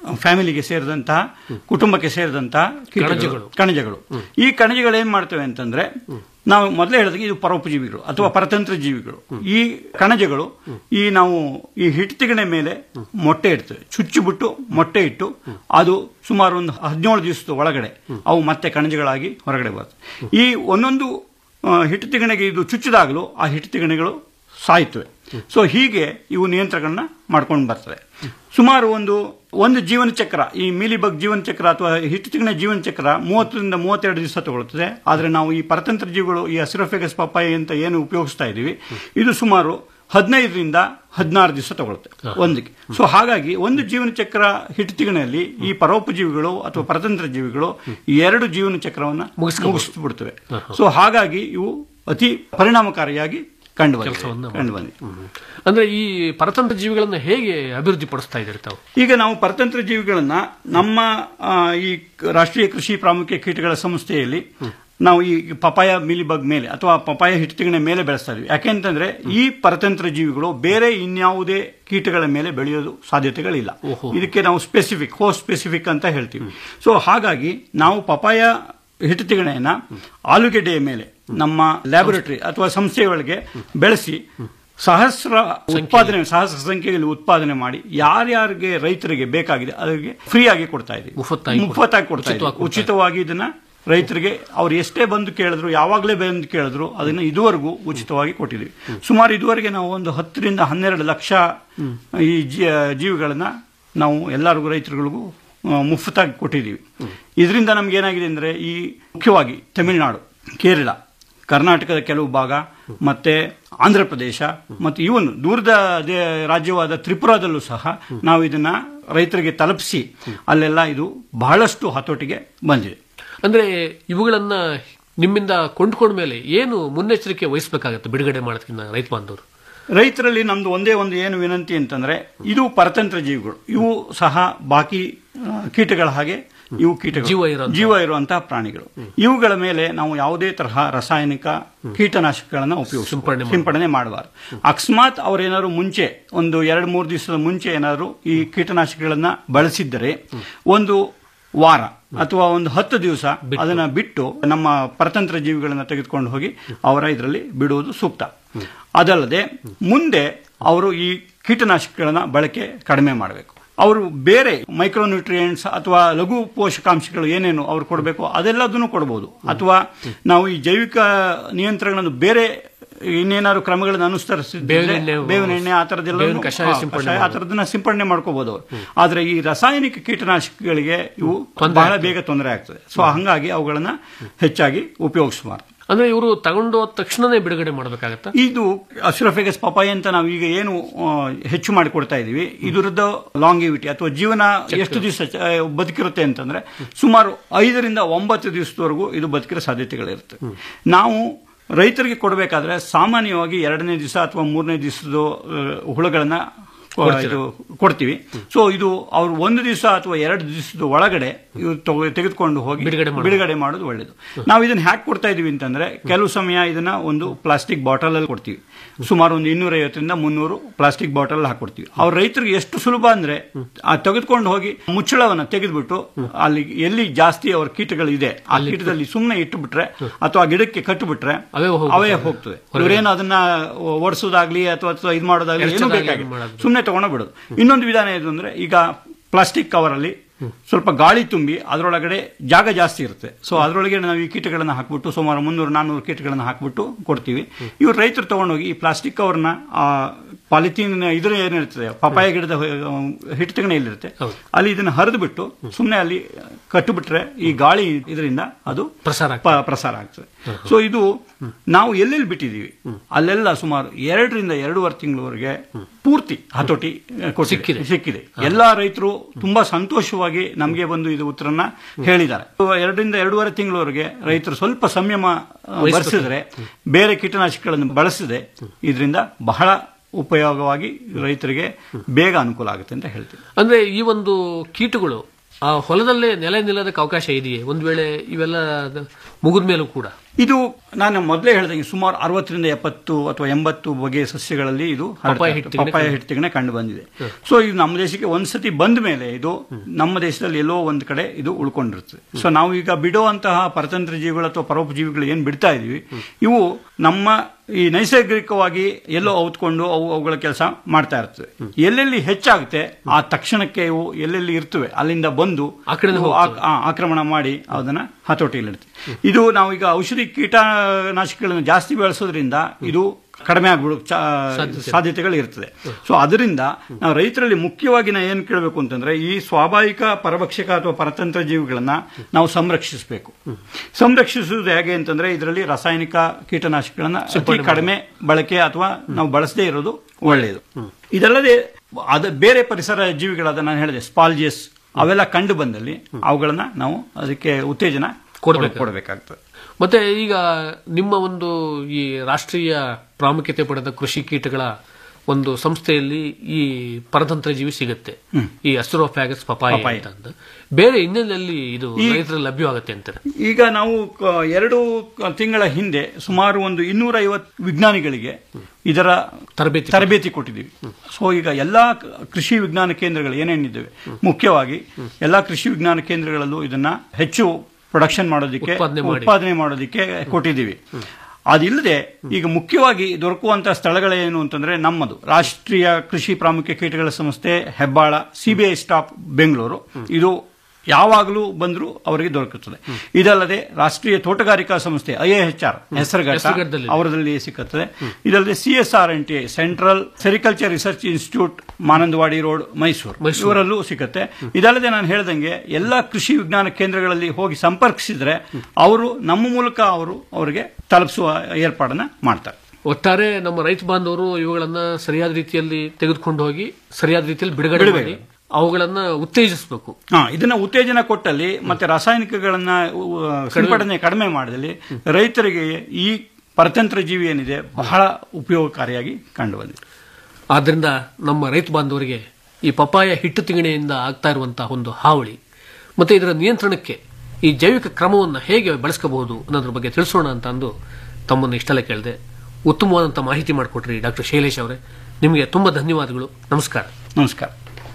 Speaker 12: ಫ್ಯಾಮಿಲಿಗೆ ಸೇರಿದಂತಹ ಕುಟುಂಬಕ್ಕೆ ಸೇರಿದಂತಹ ಕೀಟಗಳು,
Speaker 11: ಕಣಜಗಳು.
Speaker 12: ಕಣಜಗಳು ಈ ಕಣಜಗಳು ಏನ್ ಮಾಡ್ತವೆ ಅಂತಂದ್ರೆ ನಾವು ಮೊದಲೇ ಹೇಳಿದಾಗ ಇದು ಪರೋಪಜೀವಿಗಳು ಅಥವಾ ಪರತಂತ್ರ ಜೀವಿಗಳು ಈ ಕಣಜಗಳು ಈ ನಾವು ಈ ಹಿಟ್ಟಿಗೆಣೆ ಮೇಲೆ ಮೊಟ್ಟೆ ಇಡ್ತವೆ ಚುಚ್ಚಿಬಿಟ್ಟು ಮೊಟ್ಟೆ ಇಟ್ಟು ಅದು ಸುಮಾರು ಒಂದು ಹದಿನೇಳು ದಿವಸದ ಒಳಗಡೆ ಅವು ಮತ್ತೆ ಕಣಜಗಳಾಗಿ ಹೊರಗಡೆ ಬರ್ತವೆ ಈ ಒಂದೊಂದು ಆ, ಹಿಟ್ಟುತಿಗಣೆಗೆ ಇದು ಚುಚ್ಚಿದಾಗಲೂ ಆ ಹಿಟ್ಟುತಿಗಣೆಗಳು ಸಾಯ್ತವೆ ಸೊ ಹೀಗೆ ಇವು ನಿಯಂತ್ರಣಗಳನ್ನ ಮಾಡ್ಕೊಂಡು ಬರ್ತವೆ ಸುಮಾರು ಒಂದು ಒಂದು ಜೀವನ ಚಕ್ರ ಈ ಮೀಲಿಬಗ್ ಜೀವನ ಚಕ್ರ ಅಥವಾ ಹಿಟ್ಟುತಿಗಣೆ ಜೀವನ ಚಕ್ರ ಮೂವತ್ತರಿಂದ ಮೂವತ್ತೆರಡು ದಿವಸ ತಗೊಳ್ತದೆ ಆದರೆ ನಾವು ಈ ಪರತಂತ್ರ ಜೀವಿಗಳು ಈ ಅಸಿರೋಫೆಗಸ್ ಪಪ್ಪಾಯಿ ಅಂತ ಏನು ಉಪಯೋಗಿಸ್ತಾ ಇದ್ದೀವಿ ಇದು ಸುಮಾರು ಹದಿನೈದರಿಂದ ಹದಿನಾರು ದಿವಸ ತಗೊಳುತ್ತೆ ಒಂದಕ್ಕೆ ಸೊ ಹಾಗಾಗಿ ಒಂದು ಜೀವನ ಚಕ್ರ ಹಿಟ್ಟುತಿಗಣೆಯಲ್ಲಿ ಈ ಪರೋಪಜೀವಿಗಳು ಅಥವಾ ಪರತಂತ್ರ ಜೀವಿಗಳು ಈ ಎರಡು ಜೀವನ ಚಕ್ರವನ್ನ ಮುಗಿಸ್ಬಿಡ್ತವೆ ಸೊ ಹಾಗಾಗಿ ಇವು ಅತಿ ಪರಿಣಾಮಕಾರಿಯಾಗಿ ಕಂಡು ಬಂದಿದೆ ಕಂಡು ಬಂದಿದೆ
Speaker 11: ಅಂದ್ರೆ ಈ ಪರತಂತ್ರ ಜೀವಿಗಳನ್ನ ಹೇಗೆ ಅಭಿವೃದ್ಧಿ ಪಡಿಸ್ತಾ ಇದ್ದೀರಿ ತಾವು
Speaker 12: ಈಗ ನಾವು ಪರತಂತ್ರ ಜೀವಿಗಳನ್ನ ನಮ್ಮ ಆ, ಈ ರಾಷ್ಟ್ರೀಯ ಕೃಷಿ ಪ್ರಾಮುಖ್ಯ ಕೀಟಗಳ ಸಂಸ್ಥೆಯಲ್ಲಿ ನಾವು ಈ ಪಪಾಯ ಮಿಲಿಬಗ್ ಮೇಲೆ ಅಥವಾ ಪಪಾಯ ಹಿಟ್ಟುತಿಗಣೆ ಮೇಲೆ ಬೆಳೆಸ್ತಾ ಇದೀವಿ ಯಾಕೆಂತಂದ್ರೆ ಈ ಪರತಂತ್ರ ಜೀವಿಗಳು ಬೇರೆ ಇನ್ಯಾವುದೇ ಕೀಟಗಳ ಮೇಲೆ ಬೆಳೆಯೋದು ಸಾಧ್ಯತೆಗಳಿಲ್ಲ ಇದಕ್ಕೆ ನಾವು ಸ್ಪೆಸಿಫಿಕ್ ಹೋ ಸ್ಪೆಸಿಫಿಕ್ ಅಂತ ಹೇಳ್ತೀವಿ ಸೊ ಹಾಗಾಗಿ ನಾವು ಪಪಾಯ ಹಿಟ್ಟುತಿಗಣೆಯನ್ನ ಆಲೂಗೆಡ್ಡೆಯ ಮೇಲೆ ನಮ್ಮ ಲ್ಯಾಬೊರೇಟರಿ ಅಥವಾ ಸಂಸ್ಥೆಗಳಿಗೆ ಬೆಳೆಸಿ ಸಹಸ್ರ ಉತ್ಪಾದನೆ ಸಹಸ್ರ ಸಂಖ್ಯೆಯಲ್ಲಿ ಉತ್ಪಾದನೆ ಮಾಡಿ ಯಾರ್ಯಾರಿಗೆ ರೈತರಿಗೆ ಬೇಕಾಗಿದೆ ಅದಕ್ಕೆ ಫ್ರೀ ಆಗಿ ಕೊಡ್ತಾ ಇದ್ದೀವಿ
Speaker 11: ಮುಫತ್ತಾಗಿ ಕೊಡ್ತಾ-
Speaker 12: ಮುಫತ್ತಾಗಿ ಕೊಡ್ತಾ ಇದ್ದೀವಿ
Speaker 11: ಉಚಿತವಾಗಿ ಕೊಡ್ತಾ
Speaker 12: ಉಚಿತವಾಗಿ ಇದನ್ನ ರೈತರಿಗೆ ಅವ್ರು ಎಷ್ಟೇ ಬಂದು ಕೇಳಿದ್ರು ಯಾವಾಗಲೇ ಬಂದು ಕೇಳಿದ್ರು ಅದನ್ನ ಇದುವರೆಗೂ ಉಚಿತವಾಗಿ ಕೊಟ್ಟಿದ್ದೀವಿ ಸುಮಾರು ಇದುವರೆಗೆ ನಾವು ಒಂದು ಹತ್ತರಿಂದ ಹನ್ನೆರಡು ಲಕ್ಷ ಈ ಜೀ- ಜೀವಿಗಳನ್ನ ನಾವು ಎಲ್ಲರಿಗೂ ರೈತರುಗಳಿಗೂ ಆ, ಮುಫ್ತಾಗಿ ಕೊಟ್ಟಿದ್ದೀವಿ ಇದರಿಂದ ನಮ್ಗೆ ಏನಾಗಿದೆ ಅಂದ್ರೆ ಈ ಮುಖ್ಯವಾಗಿ ತಮಿಳುನಾಡು ಕೇರಳ ಕರ್ನಾಟಕದ ಕೆಲವು ಭಾಗ ಮತ್ತೆ ಆಂಧ್ರ ಪ್ರದೇಶ ಮತ್ತು ಇವನ್ ದೂರದ ದೇ- ರಾಜ್ಯವಾದ ತ್ರಿಪುರಾದಲ್ಲೂ ಸಹ ನಾವು ಇದನ್ನ ರೈತರಿಗೆ ತಲುಪಿಸಿ ಅಲ್ಲೆಲ್ಲ ಇದು ಬಹಳಷ್ಟು ಹತೋಟಿಗೆ ಬಂದಿದೆ
Speaker 11: ಅಂದ್ರೆ ಇವುಗಳನ್ನ ನಿಮ್ಮಿಂದ ಕೊಂಡ್ಕೊಂಡ ಮೇಲೆ ಏನು ಮುನ್ನೆಚ್ಚರಿಕೆ ವಹಿಸಬೇಕಾಗತ್ತೆ ಬಿಡುಗಡೆ ಮಾಡೋದಕ್ಕಿಂತ ರೈತ ಬಾಂಧವರು
Speaker 12: ರೈತರಲ್ಲಿ ನಮ್ದು ಒಂದೇ ಒಂದು ಏನು ವಿನಂತಿ ಅಂತಂದ್ರೆ ಇದು ಪರತಂತ್ರ ಜೀವಿಗಳು ಇವು ಸಹ ಬಾಕಿ ಆ, ಕೀಟಗಳ ಹಾಗೆ ಇವು ಕೀಟಗಳು
Speaker 11: ಜೀವ ಇರುವಂತಹ-
Speaker 12: ಜೀವ ಇರುವಂತಹ ಪ್ರಾಣಿಗಳು ಇವುಗಳ ಮೇಲೆ ನಾವು ಯಾವುದೇ ತರಹ ರಾಸಾಯನಿಕ ಕೀಟನಾಶಕಗಳನ್ನ ಉಪಯೋಗ ಸಿಂಪಡಣೆ ಮಾಡಬಾರದು ಅಕಸ್ಮಾತ್ ಅವ್ರೇನಾದ್ರು ಮುಂಚೆ ಒಂದು ಎರಡು ಮೂರು ದಿವಸದ ಮುಂಚೆ ಏನಾದ್ರು ಈ ಕೀಟನಾಶಕಗಳನ್ನ ಬಳಸಿದ್ದರೆ ಒಂದು ವಾರ ಅಥವಾ ಒಂದು ಹತ್ತು ದಿವಸ ಅದನ್ನ ಬಿಟ್ಟು ನಮ್ಮ ಪರತಂತ್ರ ಜೀವಿಗಳನ್ನ ತೆಗೆದುಕೊಂಡು ಹೋಗಿ ಅವರ ಇದರಲ್ಲಿ ಬಿಡುವುದು ಸೂಕ್ತ ಅದಲ್ಲದೆ ಮುಂದೆ ಅವರು ಈ ಕೀಟನಾಶಕಗಳನ್ನ ಬಳಕೆ ಕಡಿಮೆ ಮಾಡಬೇಕು ಅವರು ಬೇರೆ ಮೈಕ್ರೋನ್ಯೂಟ್ರಿಯೆಂಟ್ಸ್ ಅಥವಾ ಲಘು ಪೋಷಕಾಂಶಗಳು ಏನೇನು ಅವ್ರು ಕೊಡಬೇಕು ಅದೆಲ್ಲದನ್ನು ಕೊಡಬಹುದು ಅಥವಾ ನಾವು ಈ ಜೈವಿಕ ನಿಯಂತ್ರಣಗಳನ್ನು ಬೇರೆ ಇನ್ನೇನಾದ್ರು ಕ್ರಮಗಳನ್ನು ಅನುಸರಿಸಿದ್ರೆ
Speaker 11: ಬೇವಿನ ಎಣ್ಣೆ,
Speaker 12: ಬೇವಿನ ಎಣ್ಣೆ ಆ ಥರದ್ದೆಲ್ಲ
Speaker 11: ಬೇವಿನ ಕಷಾಯ ಸಿಂಪಡಣೆ
Speaker 12: ಆ ಥರದನ್ನ ಸಿಂಪಡಣೆ ಮಾಡ್ಕೋಬಹುದು ಅವರು ಆದ್ರೆ ಈ ರಾಸಾಯನಿಕ ಕೀಟನಾಶಕಗಳಿಗೆ ಇವು ಬಹಳ ಬೇಗ ತೊಂದರೆ ಆಗ್ತದೆ ಸೊ ಹಂಗಾಗಿ ಅವುಗಳನ್ನ ಹೆಚ್ಚಾಗಿ ಉಪಯೋಗಿಸಬಾರ್ದು
Speaker 11: ಅಂದ್ರೆ ಇವರು ತಗೊಂಡು ಹೋದ ತಕ್ಷಣನೇ ಬಿಡುಗಡೆ ಮಾಡಬೇಕಾಗತ್ತಾ
Speaker 12: ಇದು ಅಸುರಫೆಗಸ್ ಪಪಾಯಿ ಅಂತ ನಾವು ಈಗ ಏನು ಆ, ಹೆಚ್ಚು ಮಾಡಿ ಕೊಡ್ತಾ ಇದೀವಿ ಇದರದ್ದು ಲಾಂಗಿವಿಟಿ ಅಥವಾ ಜೀವನ ಎಷ್ಟು ದಿವಸ ಬದುಕಿರುತ್ತೆ ಅಂತಂದ್ರೆ ಸುಮಾರು ಐದರಿಂದ ಒಂಬತ್ತು ದಿವಸದವರೆಗೂ ಇದು ಬದುಕಿರೋ ಸಾಧ್ಯತೆಗಳಿರುತ್ತೆ ನಾವು ರೈತರಿಗೆ ಕೊಡಬೇಕಾದ್ರೆ ಸಾಮಾನ್ಯವಾಗಿ ಎರಡನೇ ದಿವಸ ಅಥವಾ ಮೂರನೇ ದಿವಸದ ಹುಳುಗಳನ್ನ ಆ, ಇದು ಕೊಡ್ತೀವಿ ಸೊ ಇದು ಅವ್ರು ಒಂದು ದಿವಸ ಅಥವಾ ಎರಡು ದಿವಸದ ಒಳಗಡೆ ಇವು ತಗೊ- ತೆಗೆದುಕೊಂಡು ಹೋಗಿ ಬಿಡುಗಡೆ ಮಾಡೋದು ಒಳ್ಳೇದು ನಾವು ಇದನ್ನ ಹ್ಯಾಕ್ ಕೊಡ್ತಾ ಇದೀವಿ ಅಂತಂದ್ರೆ ಕೆಲವು ಸಮಯ ಇದನ್ನ ಒಂದು ಪ್ಲಾಸ್ಟಿಕ್ ಬಾಟಲ್ ಅಲ್ಲಿ ಕೊಡ್ತೀವಿ ಸುಮಾರು ಒಂದು ಇನ್ನೂರ ಐವತ್ತರಿಂದ ಮುನ್ನೂರು ಪ್ಲಾಸ್ಟಿಕ್ ಬಾಟಲ್ ಹಾಕೊಡ್ತೀವಿ ಅವ್ರ ರೈತರಿಗೆ ಎಷ್ಟು ಸುಲಭ ಅಂದ್ರೆ ಆ ತೆಗೆದುಕೊಂಡು ಹೋಗಿ ಮುಚ್ಚಳವನ್ನ ತೆಗೆದ್ಬಿಟ್ಟು ಅಲ್ಲಿ ಎಲ್ಲಿ ಜಾಸ್ತಿ ಅವ್ರ ಕೀಟಗಳು ಇದೆ ಆ ಕೀಟದಲ್ಲಿ ಸುಮ್ಮನೆ ಇಟ್ಟುಬಿಟ್ರೆ ಅಥವಾ ಗಿಡಕ್ಕೆ ಕಟ್ಟಿಬಿಟ್ರೆ
Speaker 11: ಅವೇ ಹೋಗ್ಬಿಡ್ತವೆ.
Speaker 12: ಅವೇ ಹೋಗ್ತವೆ ಇವರೇನು ಅದನ್ನ ಓಡಿಸೋದಾಗ್ಲಿ ಅಥವಾ ಅಥವಾ ಇದು ಮಾಡೋದಾಗ್ಲಿ ಏನೂ
Speaker 11: ಎರ್ಚೋದಾಗ್ಲಿ
Speaker 12: ಬೇಕಾಗಿಲ್ಲ
Speaker 11: ಮಾಡೋದು.
Speaker 12: ಸುಮ್ಮನೆ ತಗೊಂಡು ಬಿಡೋದು ಇನ್ನೊಂದು ವಿಧಾನ ಏನು ಅಂದ್ರೆ ಈಗ ಪ್ಲಾಸ್ಟಿಕ್ ಕವರ್ ಅಲ್ಲಿ ಸ್ವಲ್ಪ ಗಾಳಿ ತುಂಬಿ ಅದರೊಳಗಡೆ ಜಾಗ ಜಾಸ್ತಿ ಇರುತ್ತೆ ಸೊ ಅದರೊಳಗೆ ನಾವು ಈ ಕೀಟಗಳನ್ನ ಹಾಕ್ಬಿಟ್ಟು ಸುಮಾರು ಮುನ್ನೂರು ನಾನ್ನೂರು ಕೀಟಗಳನ್ನ ಹಾಕ್ಬಿಟ್ಟು ಕೊಡ್ತೀವಿ ಇವ್ರು ರೈತರು ತಗೊಂಡೋಗಿ ಈ ಪ್ಲಾಸ್ಟಿಕ್ ಕವರ್ನ ಪಾಲಿಥೀನ್ ಇದ್ರ ಏನಿರ್ತದೆ ಪಪಾಯ ಗಿಡದ ಹಿಟ್ಟುಗಣೆಯಲ್ಲಿರುತ್ತೆ ಅಲ್ಲಿ ಇದನ್ನ ಹರಿದು ಬಿಟ್ಟು ಸುಮ್ಮನೆ ಅಲ್ಲಿ ಕಟ್ಟಿಬಿಟ್ರೆ ಈ ಗಾಳಿ ಇದರಿಂದ ಅದು
Speaker 11: ಪ್ರಸಾರ
Speaker 12: ಪ- ಪ್ರಸಾರ ಆಗ್ತದೆ ಸೊ ಇದು ನಾವು ಎಲ್ಲೆಲ್ಲಿ ಬಿಟ್ಟಿದೀವಿ ಅಲ್ಲೆಲ್ಲ ಸುಮಾರು ಎರಡರಿಂದ ಎರಡೂವರೆ ತಿಂಗಳವರೆಗೆ ಪೂರ್ತಿ ಹತೋಟಿ ಆ, ಕೊಟ್ಟಿದೆ.
Speaker 11: ಸಿಕ್ಕಿದೆ.
Speaker 12: ಸಿಕ್ಕಿದೆ ಎಲ್ಲಾ ರೈತರು ತುಂಬಾ ಸಂತೋಷವಾಗಿ ನಮಗೆ ಬಂದು ಇದು ಉತ್ತರನ್ನ ಹೇಳಿದ್ದಾರೆ ಎರಡರಿಂದ ಎರಡೂವರೆ ತಿಂಗಳವರೆಗೆ ರೈತರು ಸ್ವಲ್ಪ ಸಂಯಮ ಆ,
Speaker 11: ವಹಿಸ್ಬೇಕು.
Speaker 12: ಬರ್ಸಿದ್ರೆ ಬೇರೆ ಕೀಟನಾಶಕಗಳನ್ನು ಬಳಸದೆ ಇದರಿಂದ ಬಹಳ ಉಪಯೋಗವಾಗಿ ರೈತರಿಗೆ ಬೇಗ ಅನುಕೂಲ ಆಗುತ್ತೆ ಅಂತ ಹೇಳ್ತೀವಿ
Speaker 11: ಅಂದ್ರೆ ಈ ಒಂದು ಕೀಟಗಳು ಆ ಹೊಲದಲ್ಲೇ ನೆಲೆ ನಿಲ್ಲೋದಕ್ಕೆ ಅವಕಾಶ ಇದೆಯೇ ಒಂದ್ ವೇಳೆ ಇವೆಲ್ಲ ಮುಗಿದ ಮೇಲೂ ಕೂಡ
Speaker 12: ಇದು ನಾನು ಮೊದಲೇ ಹೇಳಿದಂಗೆ ಸುಮಾರು ಅರವತ್ತರಿಂದ ಎಪ್ಪತ್ತು ಅಥವಾ ಎಂಬತ್ತು ಬಗೆಯ ಸಸ್ಯಗಳಲ್ಲಿ ಇದು ಹರಡ್ತಾ
Speaker 11: ಪಪ್ಪಾಯ
Speaker 12: ಇತ್ತು.
Speaker 11: ಹಿಟ್ಟು ತಿಗಣೆ
Speaker 12: ಪಪ್ಪಾಯ
Speaker 11: ಕಂಡು-
Speaker 12: ಹಿಟ್ಟು ತಿಗಣೆ ಕಂಡು ಬಂದಿದೆ ಸೊ ಇದು ನಮ್ಮ ದೇಶಕ್ಕೆ ಒಂದ್ಸತಿ ಬಂದ ಮೇಲೆ ಇದು ನಮ್ಮ ದೇಶದಲ್ಲಿ ಎಲ್ಲೋ ಒಂದ್ ಕಡೆ ಇದು ಉಳ್ಕೊಂಡಿರ್ತದೆ ಸೊ ನಾವು ಈಗ ಬಿಡುವಂತಹ ಪರತಂತ್ರ ಜೀವಿಗಳು ಅಥವಾ ಪರೋಪಜೀವಿಗಳು ಏನ್ ಬಿಡ್ತಾ ಇದೀವಿ ಇವು ನಮ್ಮ ಈ ನೈಸರ್ಗಿಕವಾಗಿ ಎಲ್ಲೋ ಔತ್ಕೊಂಡು ಅವು ಅವುಗಳ ಕೆಲಸ ಮಾಡ್ತಾ ಇರ್ತವೆ ಎಲ್ಲೆಲ್ಲಿ ಹೆಚ್ಚಾಗುತ್ತೆ ಆ ತಕ್ಷಣಕ್ಕೆ ಇವು ಎಲ್ಲೆಲ್ಲಿ ಇರ್ತವೆ ಅಲ್ಲಿಂದ ಬಂದು
Speaker 11: ಆ ಕಡೆನೇ
Speaker 12: ಇವು
Speaker 11: ಹೋಗ್ತವೆ.
Speaker 12: ಆ- ಆ, ಆಕ್ರಮಣ ಮಾಡಿ ಅದನ್ನ ಹತೋಟಿಯಲ್ಲಿಡ್ತೀವಿ ಇದು ನಾವೀಗ ಔಷಧಿ ಕೀಟನಾಶಕಗಳನ್ನು ಜಾಸ್ತಿ ಬೆಳೆಸೋದ್ರಿಂದ ಇದು ಕಡಿಮೆ ಆಗ್ಬಿಡೋ ಚಾ-
Speaker 11: ಸಾಧ್ಯತೆ.
Speaker 12: ಸಾಧ್ಯತೆಗಳು ಇರ್ತದೆ ಸೊ ಅದರಿಂದ ನಾವು ರೈತರಲ್ಲಿ ಮುಖ್ಯವಾಗಿ ನಾವು ಏನು ಕೇಳಬೇಕು ಅಂತಂದ್ರೆ ಈ ಸ್ವಾಭಾವಿಕ ಪರಭಕ್ಷಕ ಅಥವಾ ಪರತಂತ್ರ ಜೀವಿಗಳನ್ನ ನಾವು ಸಂರಕ್ಷಿಸಬೇಕು ಸಂರಕ್ಷಿಸುವುದು ಹೇಗೆ ಅಂತಂದ್ರೆ ಇದರಲ್ಲಿ ರಾಸಾಯನಿಕ ಕೀಟನಾಶಕಗಳನ್ನ ಅತಿ
Speaker 11: ಸಿಂಪಡಣೆ
Speaker 12: ಕಡಿಮೆ ಬಳಕೆ ಅಥವಾ ನಾವು ಬಳಸದೇ ಇರೋದು ಒಳ್ಳೆಯದು ಇದಲ್ಲದೆ ಅದ ಬೇರೆ ಪರಿಸರ ಜೀವಿಗಳಾದ ನಾನು ಹೇಳಿದೆ ಸ್ಪಾಲ್ಜಿಯಸ್ ಅವೆಲ್ಲ ಕಂಡು ಬಂದಲ್ಲಿ ಅವುಗಳನ್ನ ನಾವು ಅದಕ್ಕೆ ಉತ್ತೇಜನ
Speaker 11: ಕೊಡ್ಬೇಕು.
Speaker 12: ಕೊಡಬೇಕಾಗ್ತದೆ
Speaker 11: ಮತ್ತೆ ಈಗ ನಿಮ್ಮ ಒಂದು ಈ ರಾಷ್ಟ್ರೀಯ ಪ್ರಾಮುಖ್ಯತೆ ಪಡೆದ ಕೃಷಿ ಕೀಟಗಳ ಒಂದು ಸಂಸ್ಥೆಯಲ್ಲಿ ಈ ಪರತಂತ್ರ ಜೀವಿ ಸಿಗುತ್ತೆ
Speaker 12: ಹ್ಮ್.
Speaker 11: ಈ ಅಸ್ಟ್ರೋಫ್ಯಾಗಸ್ ಪಪಾಯ
Speaker 12: ಪಪಾಯ.
Speaker 11: ಅಂತ ಅಂದು. ಬೇರೆ ಇನ್ನೆಲ್ಲಿ ಇದು
Speaker 12: ಈ-
Speaker 11: ರೈತರಲ್ಲಿ ಲಭ್ಯವಾಗುತ್ತೆ ಅಂತಾರೆ
Speaker 12: ಈಗ ನಾವು ಕ- ಎರಡು ಕ- ತಿಂಗಳ ಹಿಂದೆ ಸುಮಾರು ಒಂದು ಇನ್ನೂರ ಐವತ್ತು ವಿಜ್ಞಾನಿಗಳಿಗೆ ಇದರ
Speaker 11: ತರಬೇತಿ
Speaker 12: ತರಬೇತಿ ಕೊಟ್ಟಿದ್ದೀವಿ ಸೊ ಈಗ ಎಲ್ಲಾ ಕ- ಕೃಷಿ ವಿಜ್ಞಾನ ಕೇಂದ್ರಗಳು ಏನೇನಿದ್ದಾವೆ ಮುಖ್ಯವಾಗಿ ಎಲ್ಲಾ ಕೃಷಿ ವಿಜ್ಞಾನ ಕೇಂದ್ರಗಳಲ್ಲೂ ಇದನ್ನ ಹೆಚ್ಚು ಪ್ರೊಡಕ್ಷನ್ ಮಾಡೋದಕ್ಕೆ
Speaker 11: ಉತ್ಪಾದನೆ ಮಾಡಿ.
Speaker 12: ಉತ್ಪಾದನೆ ಮಾಡೋದಕ್ಕೆ ಕೊಟ್ಟಿದ್ದೀವಿ ಅದಿಲ್ಲದೆ ಈಗ ಮುಖ್ಯವಾಗಿ ದೊರಕುವಂತಹ ಸ್ಥಳಗಳೇನು ಅಂತಂದ್ರೆ ನಮ್ಮದು ರಾಷ್ಟ್ರೀಯ ಕೃಷಿ ಪ್ರಾಮುಖ್ಯ ಕೀಟಗಳ ಸಂಸ್ಥೆ ಹೆಬ್ಬಾಳ ಸಿಬಿಐ ಸ್ಟಾಪ್ ಬೆಂಗಳೂರು ಇದು ಯಾವಾಗಲೂ ಬಂದರೂ ಅವರಿಗೆ ದೊರಕುತ್ತದೆ ಇದಲ್ಲದೆ ರಾಷ್ಟ್ರೀಯ ತೋಟಗಾರಿಕಾ ಸಂಸ್ಥೆ ಐಎಎಚ್ಆರ್ ಹೆಸರುಘಟ್ಟ
Speaker 11: ಹೆಸರುಘಟ್ಟದಲ್ಲಿ.
Speaker 12: ಅವರದಲ್ಲಿ ಸಿಕ್ಕುತ್ತದೆ ಇದಲ್ಲದೆ C S R N T central sericulture research institute Mananthavadi road Mysuru
Speaker 11: Mysuru.
Speaker 12: ಇವರಲ್ಲೂ ಸಿಕ್ಕತ್ತೆ ಇದಲ್ಲದೆ ನಾನು ಹೇಳ್ದಂಗೆ ಎಲ್ಲ ಕೃಷಿ ವಿಜ್ಞಾನ ಕೇಂದ್ರಗಳಲ್ಲಿ ಹೋಗಿ ಸಂಪರ್ಕಿಸಿದ್ರೆ ಅವರು ನಮ್ಮ ಮೂಲಕ ಅವರು ಅವರಿಗೆ ತಲುಪಿಸುವ ಏರ್ಪಾಡನ್ನ ಮಾಡ್ತಾರೆ
Speaker 11: ಒಟ್ಟಾರೆ ನಮ್ಮ ರೈತ ಬಾಂಧವರು ಇವುಗಳನ್ನ ಸರಿಯಾದ ರೀತಿಯಲ್ಲಿ ತೆಗೆದುಕೊಂಡು ಹೋಗಿ ಸರಿಯಾದ ರೀತಿಯಲ್ಲಿ ಬಿಡುಗಡೆ
Speaker 12: ಬಿಡುಗಡೆ.
Speaker 11: ಮಾಡಿ ಅವುಗಳನ್ನ ಉತ್ತೇಜಿಸಬೇಕು
Speaker 12: ಹಾ ಇದನ್ನ ಉತ್ತೇಜನ ಕೊಟ್ಟಲ್ಲಿ ಮತ್ತೆ ರಾಸಾಯನಿಕಗಳನ್ನ ಉ, ಸಿಂಪಡಣೆ ಕಡಿಮೆ ಮಾಡಿದಲ್ಲಿ ರೈತರಿಗೆ ಈ ಪರತಂತ್ರ ಜೀವಿ ಏನಿದೆ ಬಹಳ ಉಪಯೋಗಕಾರಿಯಾಗಿ ಕಂಡು ಬಂದಿದೆ
Speaker 11: ಆದ್ದರಿಂದ ನಮ್ಮ ರೈತ ಬಾಂಧವರಿಗೆ ಈ ಪಪಾಯ ಹಿಟ್ಟು ತಿಗಣೆಯಿಂದ ಆಗ್ತಾ ಇರುವಂತಹ ಒಂದು ಹಾವಳಿ ಮತ್ತೆ ಇದರ ನಿಯಂತ್ರಣಕ್ಕೆ ಈ ಜೈವಿಕ ಕ್ರಮವನ್ನು ಹೇಗೆ ಬಳಸ್ಕೋಬಹುದು ಅನ್ನೋದ್ರ ಬಗ್ಗೆ ತಿಳಿಸೋಣ ಅಂತ ಅಂದು ತಮ್ಮನ್ನು ಇಷ್ಟೆಲ್ಲ ಕೇಳಿದೆ ಉತ್ತಮವಾದಂಥ ಮಾಹಿತಿ ಮಾಡಿಕೊಟ್ರಿ ಡಾಕ್ಟರ್ ಶೈಲೇಶ್ ಅವರೇ ನಿಮಗೆ ತುಂಬ ಧನ್ಯವಾದಗಳು ನಮಸ್ಕಾರ
Speaker 12: ನಮಸ್ಕಾರ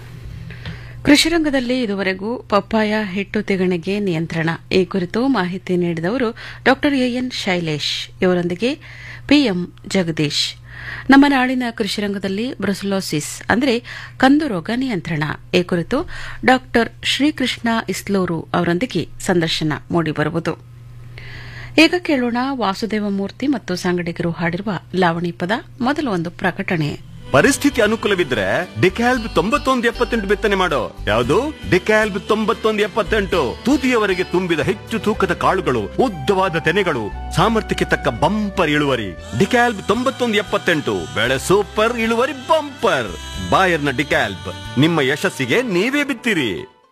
Speaker 2: ಕೃಷಿ ರಂಗದಲ್ಲಿ ಇದುವರೆಗೂ ಪಪ್ಪಾಯ ಹಿಟ್ಟು ತಿಗಣೆಗೆ ನಿಯಂತ್ರಣ ಈ ಕುರಿತು ಮಾಹಿತಿ ನೀಡಿದವರು ಡಾ ಎಎನ್ ಶೈಲೇಶ್ ಇವರೊಂದಿಗೆ ಪಿಎಂ ಜಗದೀಶ್ ನಮ್ಮ ನಾಳಿನ ಕೃಷಿ ರಂಗದಲ್ಲಿ ಬ್ರುಸಲೋಸಿಸ್ ಅಂದರೆ ಕಂದು ರೋಗ ನಿಯಂತ್ರಣ ಈ ಕುರಿತು ಡಾ ಶ್ರೀಕೃಷ್ಣ ಇಸ್ಲೂರು ಅವರೊಂದಿಗೆ ಸಂದರ್ಶನ ಮೂಡಿಬರುವುದು ಈಗ ಕೇಳೋಣ ವಾಸುದೇವ ಮೂರ್ತಿ ಮತ್ತು ಸಂಗಡಿಗರು ಹಾಡಿರುವ ಲಾವಣಿ ಪದ ಮೊದಲು ಒಂದು ಪ್ರಕಟಣೆ
Speaker 3: ಪರಿಸ್ಥಿತಿ ಅನುಕೂಲವಿದ್ರೆ ಡಿಕ್ಯಾಲ್ಬ್ ತೊಂಬತ್ತೊಂದು ಎಪ್ಪತ್ತೆಂಟು ಬಿತ್ತನೆ ಮಾಡೋ ಯಾವುದು ಡಿಕ್ಯಾಲ್ಬ್ ತೊಂಬತ್ತೊಂದು ಎಪ್ಪತ್ತೆಂಟು ತೂತಿಯವರೆಗೆ ತುಂಬಿದ ಹೆಚ್ಚು ತೂಕದ ಕಾಳುಗಳು ಉದ್ದವಾದ ತೆನೆಗಳು ಸಾಮರ್ಥ್ಯಕ್ಕೆ ತಕ್ಕ ಬಂಪರ್ ಇಳುವರಿ ಡಿಕ್ಯಾಲ್ಬ್ ತೊಂಬತ್ತೊಂದು ಎಪ್ಪತ್ತೆಂಟು ಬೆಳೆ ಸೂಪರ್ ಇಳುವರಿ ಬಂಪರ್ ಬಾಯರ್ನ ಡಿಕ್ಯಾಲ್ಬ್ ನಿಮ್ಮ ಯಶಸ್ಸಿಗೆ ನೀವೇ ಬಿತ್ತಿರಿ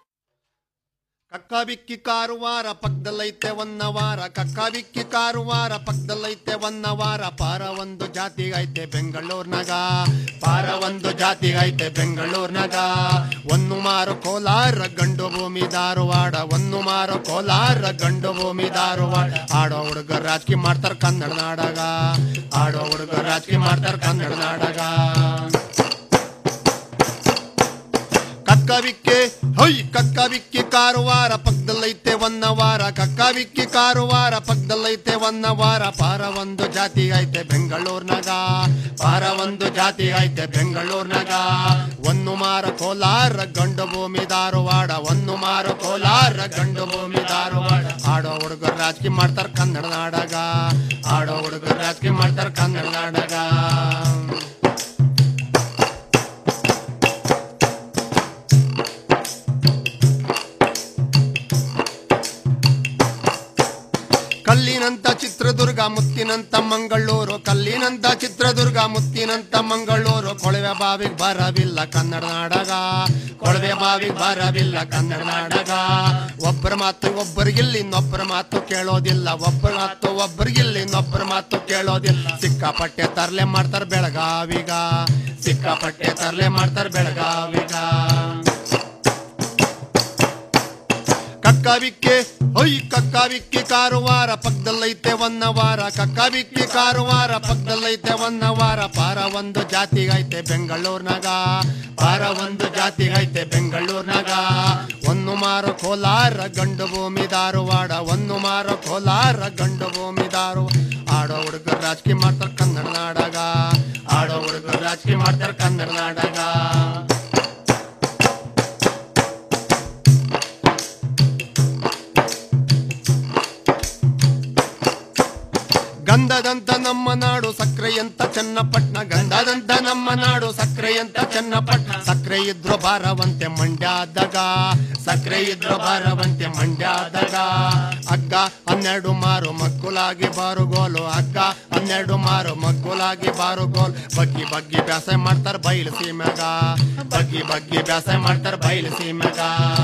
Speaker 13: ಕಕ್ಕ ಬಿಕ್ಕಿ ಕಾರುವಾರ ಪಕ್ಕದಲ್ಲೈತೆ ಒನ್ನವಾರ ಕಕ್ಕ ಬಿಕ್ಕಿ ಕಾರುವಾರ ಪಕ್ಕದಲ್ಲೈತೆ ಒನ್ನವಾರ ಪಾರ ಒಂದು ಜಾತಿಗೈತೆ ಬೆಂಗಳೂರ್ನಾಗ ಪಾರ ಒಂದು ಜಾತಿಗೈತೆ ಬೆಂಗಳೂರ್ನಾಗ ಒಂದು ಮಾರು ಕೋಲಾರ ಗಂಡು ಭೂಮಿ ಧಾರವಾಡ ಒಂದು ಮಾರು ಕೋಲಾರ ಗಂಡು ಭೂಮಿ ಧಾರವಾಡ ಆಡೋ ಹುಡುಗ ರಾಜಕೀಯ ಮಾಡ್ತಾರ ಕನ್ನಡ ನಾಡಗ ಆಡೋ ಹುಡುಗ ರಾಜಕೀಯ ಮಾಡ್ತಾರ ಕನ್ನಡ ನಾಡಗ ಕಕ್ಕ ಬಿಕ್ಕಿ ಹೊಯ್ ಕಕ್ಕ ಬಿಕ್ಕಿ ಕಾರುವಾರ ಪಕ್ಕದಲ್ಲೈತೆ ಒನ್ನವಾರ ಕಕ್ಕ ಬಿಕ್ಕಿ ಕಾರುವಾರ ಪಕ್ಕದಲ್ಲೈತೆ ಒನ್ನವಾರ ಪಾರ ಒಂದು ಜಾತಿ ಐತೆ ಬೆಂಗಳೂರ್ನಾಗ ಪಾರ ಒಂದು ಜಾತಿ ಐತೆ ಬೆಂಗಳೂರ್ನಾಗ ಒಂದು ಮಾರ ಕೋಲಾರ ಗಂಡು ಭೂಮಿ ಧಾರವಾಡ ಒಂದು ಮಾರ ಕೋಲಾರ ಗಂಡು ಭೂಮಿ ಧಾರವಾಡ ಆಡೋ ಹುಡುಗರು ರಾಜಕೀಯ ಮಾಡ್ತಾರ ಕನ್ನಡ ನಾಡಗ ಆಡೋ ಹುಡುಗರು ರಾಜಕೀಯ ಮಾಡ್ತಾರ ಕನ್ನಡ ನಾಡಗ ಕಲ್ಲಿನಂತ ಚಿತ್ರದುರ್ಗ ಮುತ್ತಿನಂತ ಮಂಗಳೂರು ಕಲ್ಲಿನಂತ ಚಿತ್ರದುರ್ಗ ಮುತ್ತಿನಂತ ಮಂಗಳೂರು ಕೊಳವೆ ಬಾವಿಗೆ ಬರವಿಲ್ಲ ಕನ್ನಡ ನಾಡಗ ಕೊಳವೆ ಬಾವಿಗೆ ಬರವಿಲ್ಲ ಕನ್ನಡ ನಾಡಗ ಒಬ್ಬರ ಮಾತು ಒಬ್ಬರಿಗಿಲ್ಲಿ ಇನ್ನೊಬ್ಬರ ಮಾತು ಕೇಳೋದಿಲ್ಲ ಒಬ್ಬರ ಮಾತು ಒಬ್ಬರಿಗಿಲ್ಲಿ ಇನ್ನೊಬ್ಬರ ಮಾತು ಕೇಳೋದಿಲ್ಲ ಸಿಕ್ಕಾಪಟ್ಟೆ ತರ್ಲೆ ಮಾಡ್ತಾರ ಬೆಳಗಾವಿಗ ಸಿಕ್ಕಾಪಟ್ಟೆ ತರ್ಲೆ ಮಾಡ್ತಾರ ಬೆಳಗಾವಿಗ ಕಕ್ಕ ಬಿಕ್ಕೆ ಹೊಯ್ ಕಕ್ಕ ವಿಕ್ಕಿ ಕಾರುವಾರ ಪಕ್ಕದಲ್ಲೈತೆ ಒನ್ನವಾರ ಕಕ್ಕ ವಿಕ್ಕಿ ಕಾರುವಾರ ಪಕ್ಕದಲ್ಲೈತೆ ಒನ್ನವಾರ ಪಾರ ಒಂದು ಜಾತಿಗೈತೆ ಬೆಂಗಳೂರ್ನಾಗ ಪಾರ ಒಂದು ಜಾತಿಗೈತೆ ಬೆಂಗಳೂರ್ನಾಗ ಒಂದು ಮಾರು ಕೋಲಾರ ಗಂಡು ಭೂಮಿ ಧಾರವಾಡ ಒಂದು ಮಾರು ಕೋಲಾರ ಗಂಡು ಭೂಮಿ ಧಾರು ಆಡೋ ಹುಡುಗರು ರಾಜಕೀಯ ಮಾಡ್ತಾರ ಕನ್ನಡ ನಾಡಾಗ ಆಡೋ ಹುಡುಗರು ರಾಜಕೀಯ ಮಾಡ್ತಾರ ಕನ್ನಡ ನಾಡಾಗ ಗಂಧದಂತ ನಮ್ಮ ನಾಡು ಸಕ್ರೆಯಂತ ಚನ್ನಪಟ್ನ ಗಂಧದಂತ ನಮ್ಮ ನಾಡು ಸಕ್ರೆಯಂತ ಚನ್ನಪಟ್ನ ಸಕ್ರೆ ಇದ್ರು ಬಾರವಂತೆ ಮಂಡ್ಯದಾಗ ಸಕ್ರೆ ಇದ್ರು ಬಾರವಂತೆ ಮಂಡ್ಯದಾಗ ಅಗ್ಗ ಹನ್ನೆರಡು ಮಾರು ಮಗ್ಗುಲಾಗಿ ಬಾರುಗೋಲು ಅಗ್ಗ ಹನ್ನೆರಡು ಮಾರು ಮಗ್ಗುಲಾಗಿ ಬಾರುಗೋಲ್ ಬಗ್ಗಿ ಬಗ್ಗಿ ಬ್ಯಾಸೆ ಮಾಡ್ತಾರ ಬಯಲು ಸೀಮೆಗ ಬಗ್ಗಿ ಬಗ್ಗಿ ಬ್ಯಾಸೆ ಮಾಡ್ತಾರ ಬಯಲು ಸೀಮೆಗ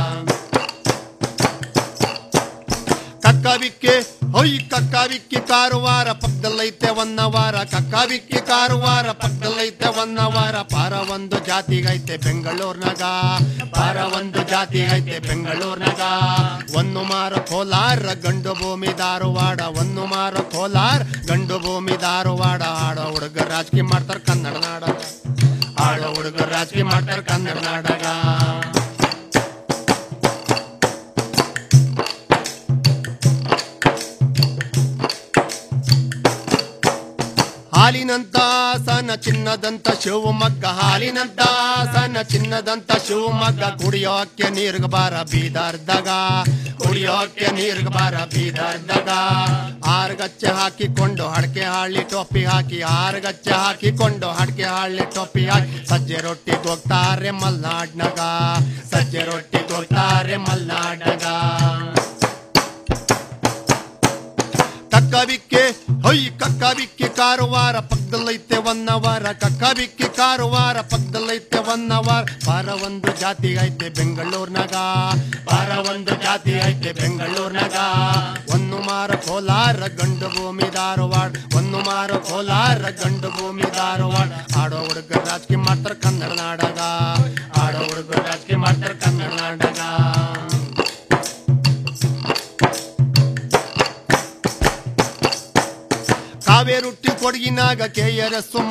Speaker 13: ಕಕ್ಕವಿಕ್ಕೆ ಹೊಯ್ ಕಕ್ಕವಿಕ್ಕಿ ಕಾರುವಾರ ಪಕ್ಕದಲ್ಲೈತೆ ಒನ್ನವಾರ ಕಕ್ಕವಿಕ್ಕಿ ಕಾರುವಾರ ಪಕ್ಕದಲ್ಲೈತೆ ಒನ್ನವಾರ ಪಾರ ಒಂದು ಜಾತಿಗೈತೆ ಬೆಂಗಳೂರ್ನಾಗ ಪಾರ ಒಂದು ಜಾತಿಗೈತೆ ಬೆಂಗಳೂರ್ನಾಗ ಒಂದು ಮಾರು ಕೋಲಾರ ಗಂಡು ಭೂಮಿ ಧಾರವಾಡ ಒಂದು ಮಾರು ಕೋಲಾರ ಗಂಡು ಭೂಮಿ ಧಾರವಾಡ ಆಡೋ ಹುಡುಗ ರಾಜಕೀಯ ಮಾಡ್ತಾರ ಕನ್ನಡ ನಾಡಗ ಆಡೋ ಹುಡುಗ ರಾಜಕೀಯ ಮಾಡ್ತಾರ ಕನ್ನಡ ನಾಡಗ ಹಾಲಿನಂತ ಸನ ಚಿನ್ನದಂತ ಶಿವಮೊಗ್ಗ ಹಾಲಿನಂತ ಸನ ಚಿನ್ನದಂತ ಶಿವಮೊಗ್ಗ ಕುಡಿಯೋಕೆ ನೀರ್ಗ ಬಾರ ಬೀದರ್ದಾಗ ಕುಡಿಯೋಕೆ ನೀರ್ಗ ಬಾರ ಬೀದರ್ದಾಗ ಆರ್ಗಚ್ಚೆ ಹಾಕಿಕೊಂಡು ಹಡಕೆ ಹಾಳಿ ಟೋಪಿ ಹಾಕಿ ಆರ್ಗಚ್ಚೆ ಹಾಕಿಕೊಂಡು ಹಡಕೆ ಹಾಳಿ ಟೋಪಿ ಹಾಕಿ ಸಜ್ಜೆ ರೊಟ್ಟಿಗೆ ಹೋಗ್ತಾರೆ ಮಲ್ನಾಡ್ನಾಗ ಸಜ್ಜೆ ರೊಟ್ಟಿಗೆ ಹೋಗ್ತಾರೆ ಮಲ್ನಾಡ್ನಾಗ ಕಕ್ಕವಿಕ್ಕೆ ಹೊಯ್ ಕಕ್ಕವಿಕ್ಕಿ ಕಾರುವಾರ ಪಕ್ಕದಲ್ಲೈತೆ ಒನ್ನವಾರ ಕಕ್ಕವಿಕ್ಕಿ ಕಾರುವಾರ ಪಕ್ಕದಲ್ಲೈತೆ ಒನ್ನವಾರ ಪಾರ ಒಂದು ಜಾತಿ ಐತೆ ಬೆಂಗಳೂರ್ನಾಗ ಪಾರ ಒಂದು ಜಾತಿ ಐತೆ ಬೆಂಗಳೂರ್ನಾಗ ಒಂದು ಮಾರ ಕೋಲಾರ ಗಂಡು ಭೂಮಿ ಧಾರವಾಡ ಒಂದು ಮಾರ ಕೋಲಾರ ಗಂಡು ಭೂಮಿ ಧಾರವಾಡ ಆಡೋ ಹುಡುಗ ರಾಜಕೀಯ ಮಾಡ್ತಾರ ಕನ್ನಡ ನಾಡಾಗ ಆಡೋ ಹುಡುಗ ರಾಜಕೀಯ ಮಾಡ್ತಾರ ಕನ್ನಡ ನಾಡಾಗ ಕಾವೇರುಟ್ಟಿ ಕೊಡಗಿನಾಗ ಕೆ ಆರ್ ಎಸ್